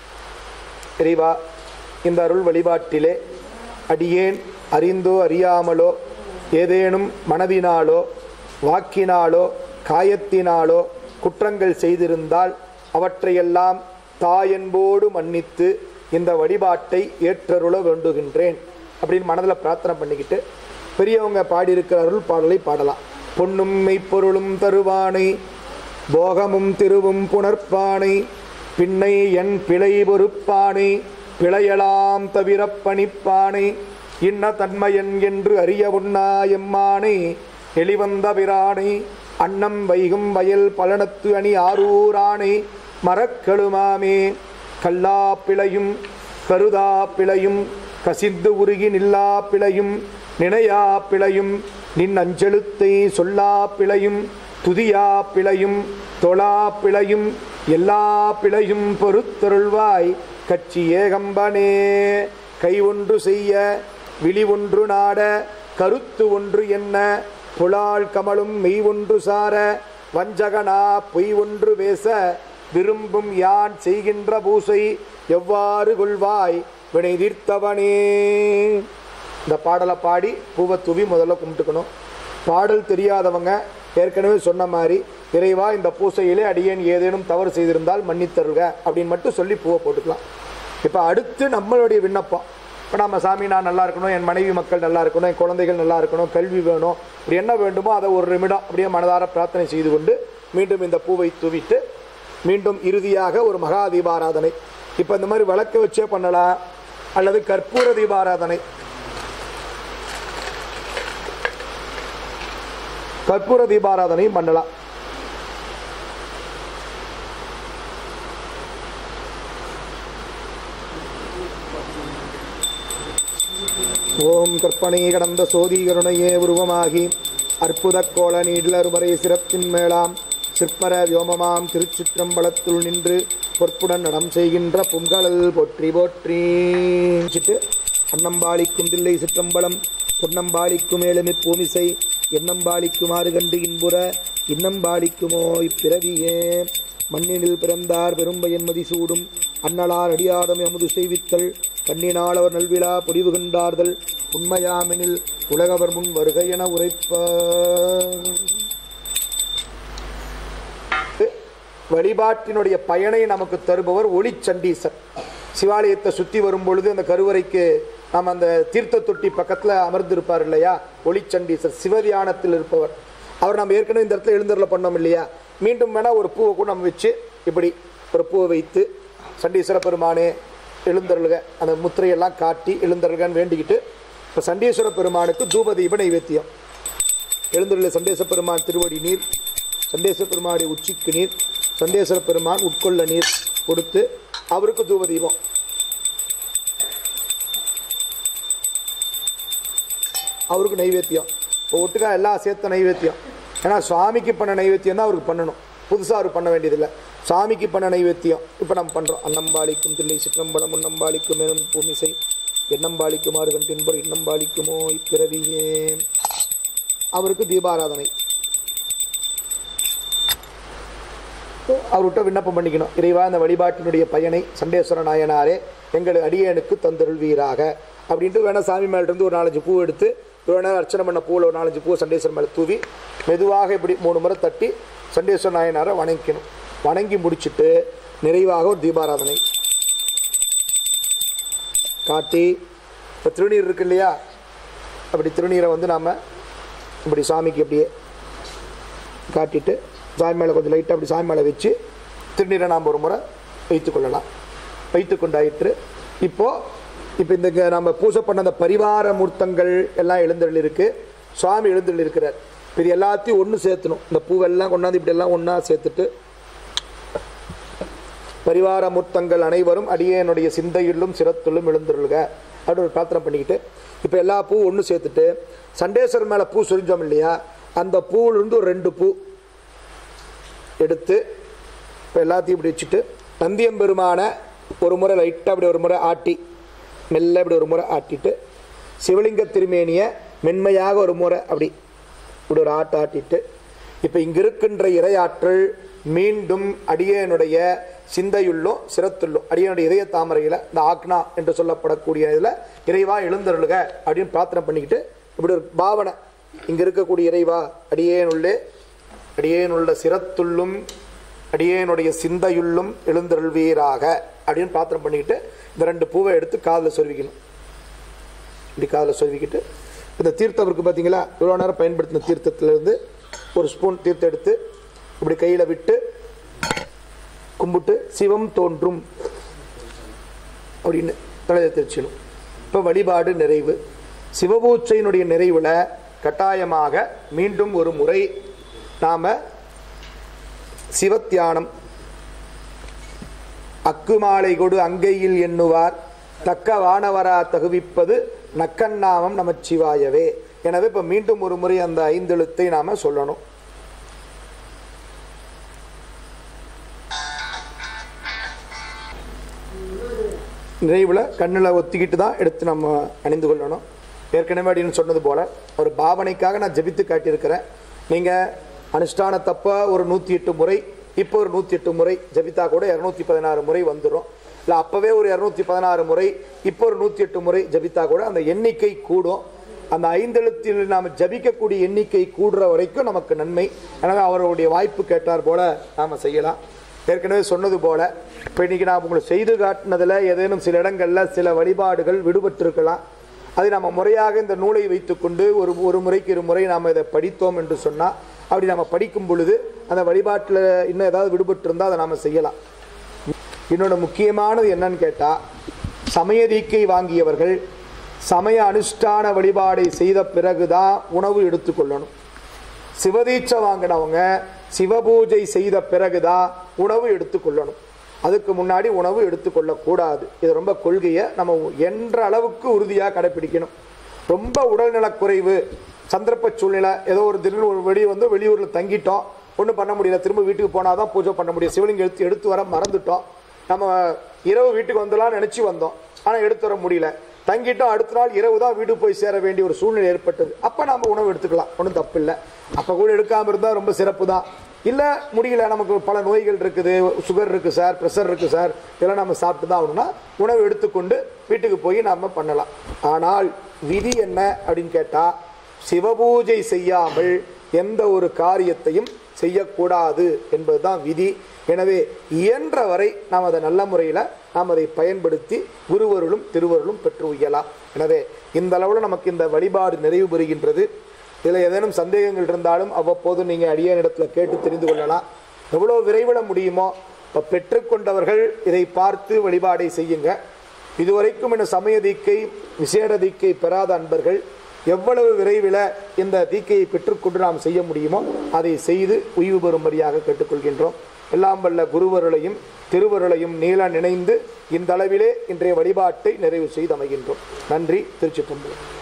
இறைவா இந்த அருள் வழிபாட்டிலே அடியேன் அறிந்தோ அறியாமலோ ஏதேனும் மனதினாலோ வாக்கினாலோ காயத்தினாலோ குற்றங்கள் செய்திருந்தால் அவற்றையெல்லாம் தாயன்போடு மன்னித்து இந்த வழிபாட்டை ஏற்றருள வேண்டுகின்றேன் அப்படின்னு மனதில் பிரார்த்தனை பண்ணிக்கிட்டு பெரியவங்க பாடியிருக்கிற அருள் பாடலை பாடலாம் பொன்னும் மெய்ப்பொருளும் தருவானை போகமும் திருவும் புணர்ப்பானை பின்னை என் பிழை பொறுப்பானை பிழையலாம் தவிர பணிப்பானை இன்ன தன்மையன் என்று அறிய உண்ணா எம்மானை எளிவந்த பிரானை அன்னம் வைகும் வயல் பலனத்து அணி ஆரூரானை மரக்கெழுமாமே கல்லா பிழையும் கருதா பிழையும் கசிந்து உருகி நில்லா பிழையும் நினையா பிழையும் நின் அஞ்செழுத்தை சொல்லா பிழையும் துதியா பிழையும் தொழா பிழையும் எல்லா பிழையும் பொறுத்தருள்வாய் கட்சி ஏகம்பனே கை ஒன்று செய்ய விழி ஒன்று நாட கருத்து ஒன்று என்ன புலால் கமலும் மெய் ஒன்று சார வஞ்சகனா பொய் ஒன்று பேச விரும்பும் யான் செய்கின்ற பூசை எவ்வாறு கொள்வாய் வினை தீர்த்தவனே இந்த பாடலை பாடி பூவை தூவி முதல்ல கும்பிட்டுக்கணும் பாடல் தெரியாதவங்க ஏற்கனவே சொன்ன மாதிரி இறைவா இந்த பூசையிலே அடியேன் ஏதேனும் தவறு செய்திருந்தால் மன்னித்தருக அப்படின்னு மட்டும் சொல்லி பூவை போட்டுக்கலாம் இப்போ அடுத்து நம்மளுடைய விண்ணப்பம் இப்போ நம்ம சாமி நான் நல்லா இருக்கணும் என் மனைவி மக்கள் நல்லா இருக்கணும் என் குழந்தைகள் நல்லா இருக்கணும் கல்வி வேணும் இப்படி என்ன வேண்டுமோ அதை ஒரு நிமிடம் அப்படியே மனதார பிரார்த்தனை செய்து கொண்டு மீண்டும் இந்த பூவை தூவிட்டு மீண்டும் இறுதியாக ஒரு மகா தீபாராதனை இப்போ இந்த மாதிரி விளக்க வச்சே பண்ணலாம் அல்லது கற்பூர தீபாராதனை கற்பூர தீபாராதனையும் பண்ணலாம் ஓம் கற்பனை கடந்த சோதி கருணையே உருவமாகி அற்புத கோல நீடலருமறை சிறப்பின் மேலாம் சிற்பர வியோமமாம் திருச்சிற்றம்பலத்துள் நின்று பொற்புடன் நடம் செய்கின்ற பொங்கலல் போற்றி போற்றி வச்சுட்டு அன்னம்பாளிக்கும் தில்லை சிற்றம்பலம் பொன்னம்பாளிக்கும் ஏழுமி பூமிசை எண்ணம்பாளிக்குமாறு கண்டு இன்புற இன்னம்பாளிக்குமோ இப்பிறவியே மண்ணினில் பிறந்தார் பெரும்பயன் மதிசூடும் அன்னலார் அடியாதமை அமுது செய்வித்தல் கண்ணினால் அவர் நல்விழா பொடிவு கண்டார்தல் உண்மையாமெனில் உலகவர் முன் வருகை என உரைப்ப வழிபாட்டினுடைய பயனை நமக்கு தருபவர் ஒளிச்சண்டீசர் சிவாலயத்தை சுற்றி வரும் பொழுது அந்த கருவறைக்கு நாம் அந்த தீர்த்த தொட்டி பக்கத்தில் அமர்ந்திருப்பார் இல்லையா ஒளிச்சண்டீசர் சிவதியானத்தில் இருப்பவர் அவர் நம்ம ஏற்கனவே இந்த இடத்துல எழுந்தருள பண்ணோம் இல்லையா மீண்டும் வேணால் ஒரு பூவை கூட நம்ம வச்சு இப்படி ஒரு பூவை வைத்து சண்டீஸ்வர பெருமானே எழுந்தருளுக அந்த முத்திரையெல்லாம் காட்டி எழுந்தருள்கன்னு வேண்டிக்கிட்டு இப்போ சண்டீஸ்வர பெருமானுக்கு தூப தீப நைவேத்தியம் எழுந்தருள சண்டேச பெருமான் திருவடி நீர் சண்டேஸ்வர பெருமானுடைய உச்சிக்கு நீர் சண்டேஸ்வர பெருமான் உட்கொள்ள நீர் கொடுத்து அவருக்கு தூப தீபம் அவருக்கு நைவேத்தியம் இப்போ ஒட்டுக்கா எல்லாம் சேர்த்த நைவேத்தியம் ஏன்னா சுவாமிக்கு பண்ண நைவேத்தியம் தான் அவருக்கு பண்ணணும் புதுசாக அவர் பண்ண வேண்டியதில்லை சாமிக்கு பண்ண நைவேத்தியம் இப்போ நம்ம பண்ணுறோம் அன்னம்பாளிக்கும் தில்லை சிற்றம்பலம் உன்னம்பாளிக்கும் மேலும் பூமிசை எண்ணம்பாளிக்குமாறு கண்டின்பர் இன்னம்பாளிக்குமோ இப்பிறவியே அவருக்கு தீபாராதனை அவர்கிட்ட விண்ணப்பம் பண்ணிக்கணும் இறைவா இந்த வழிபாட்டினுடைய பயனை சண்டேஸ்வர நாயனாரே எங்கள் அடியனுக்கு தந்தருள்வீராக அப்படின்ட்டு வேணா சாமி மேலிருந்து ஒரு நாலஞ்சு பூ எடுத்து வேணா அர்ச்சனை பண்ண பூவில் ஒரு நாலஞ்சு பூ சண்டேஸ்வரர் மேலே தூவி மெதுவாக இப்படி மூணு முறை தட்டி சண்டேஸ்வர நாயனாரை வணங்கிக்கணும் வணங்கி முடிச்சுட்டு நிறைவாக ஒரு தீபாராதனை காட்டி இப்போ திருநீர் இருக்கு இல்லையா அப்படி திருநீரை வந்து நாம் இப்படி சாமிக்கு அப்படியே காட்டிட்டு சாமி மேலே கொஞ்சம் லைட்டாக அப்படி சாமி மேலே வச்சு திருநீரை நாம் ஒரு முறை வைத்து கொள்ளலாம் வைத்து கொண்டாயிற்று இப்போது இப்போ இந்த நம்ம பூஜை பண்ண அந்த பரிவார மூர்த்தங்கள் எல்லாம் எழுந்தருள் இருக்கு சுவாமி எழுந்தருள் இருக்கிறார் இது எல்லாத்தையும் ஒன்று சேர்த்தணும் இந்த பூவெல்லாம் கொண்டாந்து இப்படி எல்லாம் ஒன்றா சேர்த்துட்டு பரிவார மூர்த்தங்கள் அனைவரும் அடியேனுடைய சிந்தையிலும் சிரத்திலும் எழுந்துருள்க அப்படி ஒரு பிரார்த்தனை பண்ணிக்கிட்டு இப்போ எல்லா பூ ஒன்று சேர்த்துட்டு சண்டேஸ்வரர் மேலே பூ சொரிஞ்சோம் இல்லையா அந்த பூவிலிருந்து ஒரு ரெண்டு பூ எடுத்து இப்போ எல்லாத்தையும் இப்படி வச்சுட்டு நந்தியம்பெருமான ஒரு முறை லைட்டாக அப்படி ஒரு முறை ஆட்டி மெல்ல இப்படி ஒரு முறை ஆட்டிட்டு சிவலிங்க திருமேனியை மென்மையாக ஒரு முறை அப்படி இப்படி ஒரு ஆட்டு ஆட்டிட்டு இப்போ இங்க இருக்கின்ற இறையாற்றல் மீண்டும் அடியனுடைய சிந்தையுள்ளும் சிரத்துள்ளும் அடியனுடைய இதய தாமரையில் இந்த ஆக்னா என்று சொல்லப்படக்கூடிய இதில் இறைவா எழுந்தருளுக அப்படின்னு பிரார்த்தனை பண்ணிக்கிட்டு இப்படி ஒரு பாவனை இங்க இருக்கக்கூடிய இறைவா அடியேனுள்ளே அடியேனுள்ள சிரத்துள்ளும் அடியேனுடைய சிந்தையுள்ளும் எழுந்தருள்வீராக அப்படின்னு பிரார்த்தனை பண்ணிக்கிட்டு இந்த ரெண்டு பூவை எடுத்து காதில் சொருவிக்கணும் இப்படி காதில் சொருவிக்கிட்டு இந்த தீர்த்தம் இருக்குது பார்த்தீங்களா இவ்வளோ நேரம் பயன்படுத்தின தீர்த்தத்திலிருந்து ஒரு ஸ்பூன் தீர்த்தம் எடுத்து இப்படி கையில் விட்டு கும்பிட்டு சிவம் தோன்றும் அப்படின்னு தலையை தெரிச்சிடும் இப்போ வழிபாடு நிறைவு சிவபூச்சையினுடைய நிறைவில் கட்டாயமாக மீண்டும் ஒரு முறை நாம் சிவத்தியானம் அக்குமாலை கொடு அங்கையில் எண்ணுவார் தக்க வானவரா தகுவிப்பது நக்கண்ணாமம் நமச்சிவாயவே எனவே இப்போ மீண்டும் ஒரு முறை அந்த ஐந்தெழுத்தை நாம சொல்லணும் நிறைவில் கண்ணில் ஒத்திக்கிட்டு தான் எடுத்து நம்ம அணிந்து கொள்ளணும் ஏற்கனவே அப்படின்னு சொன்னது போல் ஒரு பாவனைக்காக நான் ஜெபித்து காட்டியிருக்கிறேன் நீங்கள் அனுஷ்டான தப்பா ஒரு நூற்றி எட்டு முறை இப்போ ஒரு நூற்றி எட்டு முறை ஜபித்தா கூட இரநூத்தி பதினாறு முறை வந்துடும் இல்லை அப்போவே ஒரு இரநூத்தி பதினாறு முறை இப்போ ஒரு நூற்றி எட்டு முறை ஜபித்தா கூட அந்த எண்ணிக்கை கூடும் அந்த ஐந்தெழுத்தில் நாம் ஜபிக்கக்கூடிய எண்ணிக்கை கூடுற வரைக்கும் நமக்கு நன்மை எனவே அவருடைய வாய்ப்பு கேட்டார் போல நாம் செய்யலாம் ஏற்கனவே சொன்னது போல இப்போ இன்னைக்கு நான் உங்களுக்கு செய்து காட்டினதில் ஏதேனும் சில இடங்களில் சில வழிபாடுகள் விடுபட்டிருக்கலாம் அதை நம்ம முறையாக இந்த நூலை வைத்துக்கொண்டு ஒரு ஒரு முறைக்கு இரு முறை நாம் இதை படித்தோம் என்று சொன்னால் அப்படி நம்ம படிக்கும் பொழுது அந்த வழிபாட்டில் இன்னும் ஏதாவது விடுபட்டு இருந்தால் அதை நாம் செய்யலாம் இன்னொன்று முக்கியமானது என்னன்னு கேட்டால் சமய தீக்கை வாங்கியவர்கள் சமய அனுஷ்டான வழிபாடை செய்த பிறகுதான் உணவு எடுத்துக்கொள்ளணும் சிவதீட்சை வாங்கினவங்க சிவபூஜை செய்த பிறகுதான் உணவு எடுத்துக்கொள்ளணும் அதுக்கு முன்னாடி உணவு எடுத்துக்கொள்ளக்கூடாது இது ரொம்ப கொள்கையை நம்ம என்ற அளவுக்கு உறுதியாக கடைப்பிடிக்கணும் ரொம்ப உடல்நலக்குறைவு சந்தர்ப்ப சூழ்நிலை ஏதோ ஒரு திடீர்னு ஒரு வெளியே வந்து வெளியூரில் தங்கிட்டோம் ஒன்றும் பண்ண முடியல திரும்ப வீட்டுக்கு போனால் தான் பூஜை பண்ண முடியும் சிவலிங்கம் எடுத்து எடுத்து வர மறந்துட்டோம் நம்ம இரவு வீட்டுக்கு வந்துடலாம்னு நினச்சி வந்தோம் ஆனால் எடுத்து வர முடியல தங்கிட்டோம் அடுத்த நாள் இரவு தான் வீட்டுக்கு போய் சேர வேண்டிய ஒரு சூழ்நிலை ஏற்பட்டது அப்போ நம்ம உணவு எடுத்துக்கலாம் ஒன்றும் தப்பு இல்லை அப்போ கூட எடுக்காமல் இருந்தால் ரொம்ப சிறப்பு தான் இல்லை முடியல நமக்கு பல நோய்கள் இருக்குது சுகர் இருக்குது சார் ப்ரெஷர் இருக்குது சார் இதெல்லாம் நம்ம சாப்பிட்டு தான் ஆகணும்னா உணவு எடுத்துக்கொண்டு வீட்டுக்கு போய் நம்ம பண்ணலாம் ஆனால் விதி என்ன அப்படின்னு கேட்டால் சிவபூஜை செய்யாமல் எந்த ஒரு காரியத்தையும் செய்யக்கூடாது என்பதுதான் விதி எனவே இயன்ற வரை நாம் அதை நல்ல முறையில் நாம் அதை பயன்படுத்தி குருவருளும் திருவருளும் பெற்று உய்யலாம் எனவே இந்த அளவில் நமக்கு இந்த வழிபாடு நிறைவு பெறுகின்றது இதில் ஏதேனும் சந்தேகங்கள் இருந்தாலும் அவ்வப்போது நீங்கள் அடியனிடத்தில் கேட்டு தெரிந்து கொள்ளலாம் எவ்வளோ விரைவில் முடியுமோ இப்போ பெற்றுக்கொண்டவர்கள் இதை பார்த்து வழிபாடை செய்யுங்க இதுவரைக்கும் இந்த சமய தீக்கை விசேட தீக்கை பெறாத அன்பர்கள் எவ்வளவு விரைவில் இந்த தீக்கையை பெற்றுக்கொண்டு நாம் செய்ய முடியுமோ அதை செய்து உய்வு பெறும்படியாக கேட்டுக்கொள்கின்றோம் எல்லாம் வல்ல குருவருளையும் திருவருளையும் நீள நினைந்து இந்த அளவிலே இன்றைய வழிபாட்டை நிறைவு செய்து அமைகின்றோம் நன்றி திருச்சிற்றம்பலம்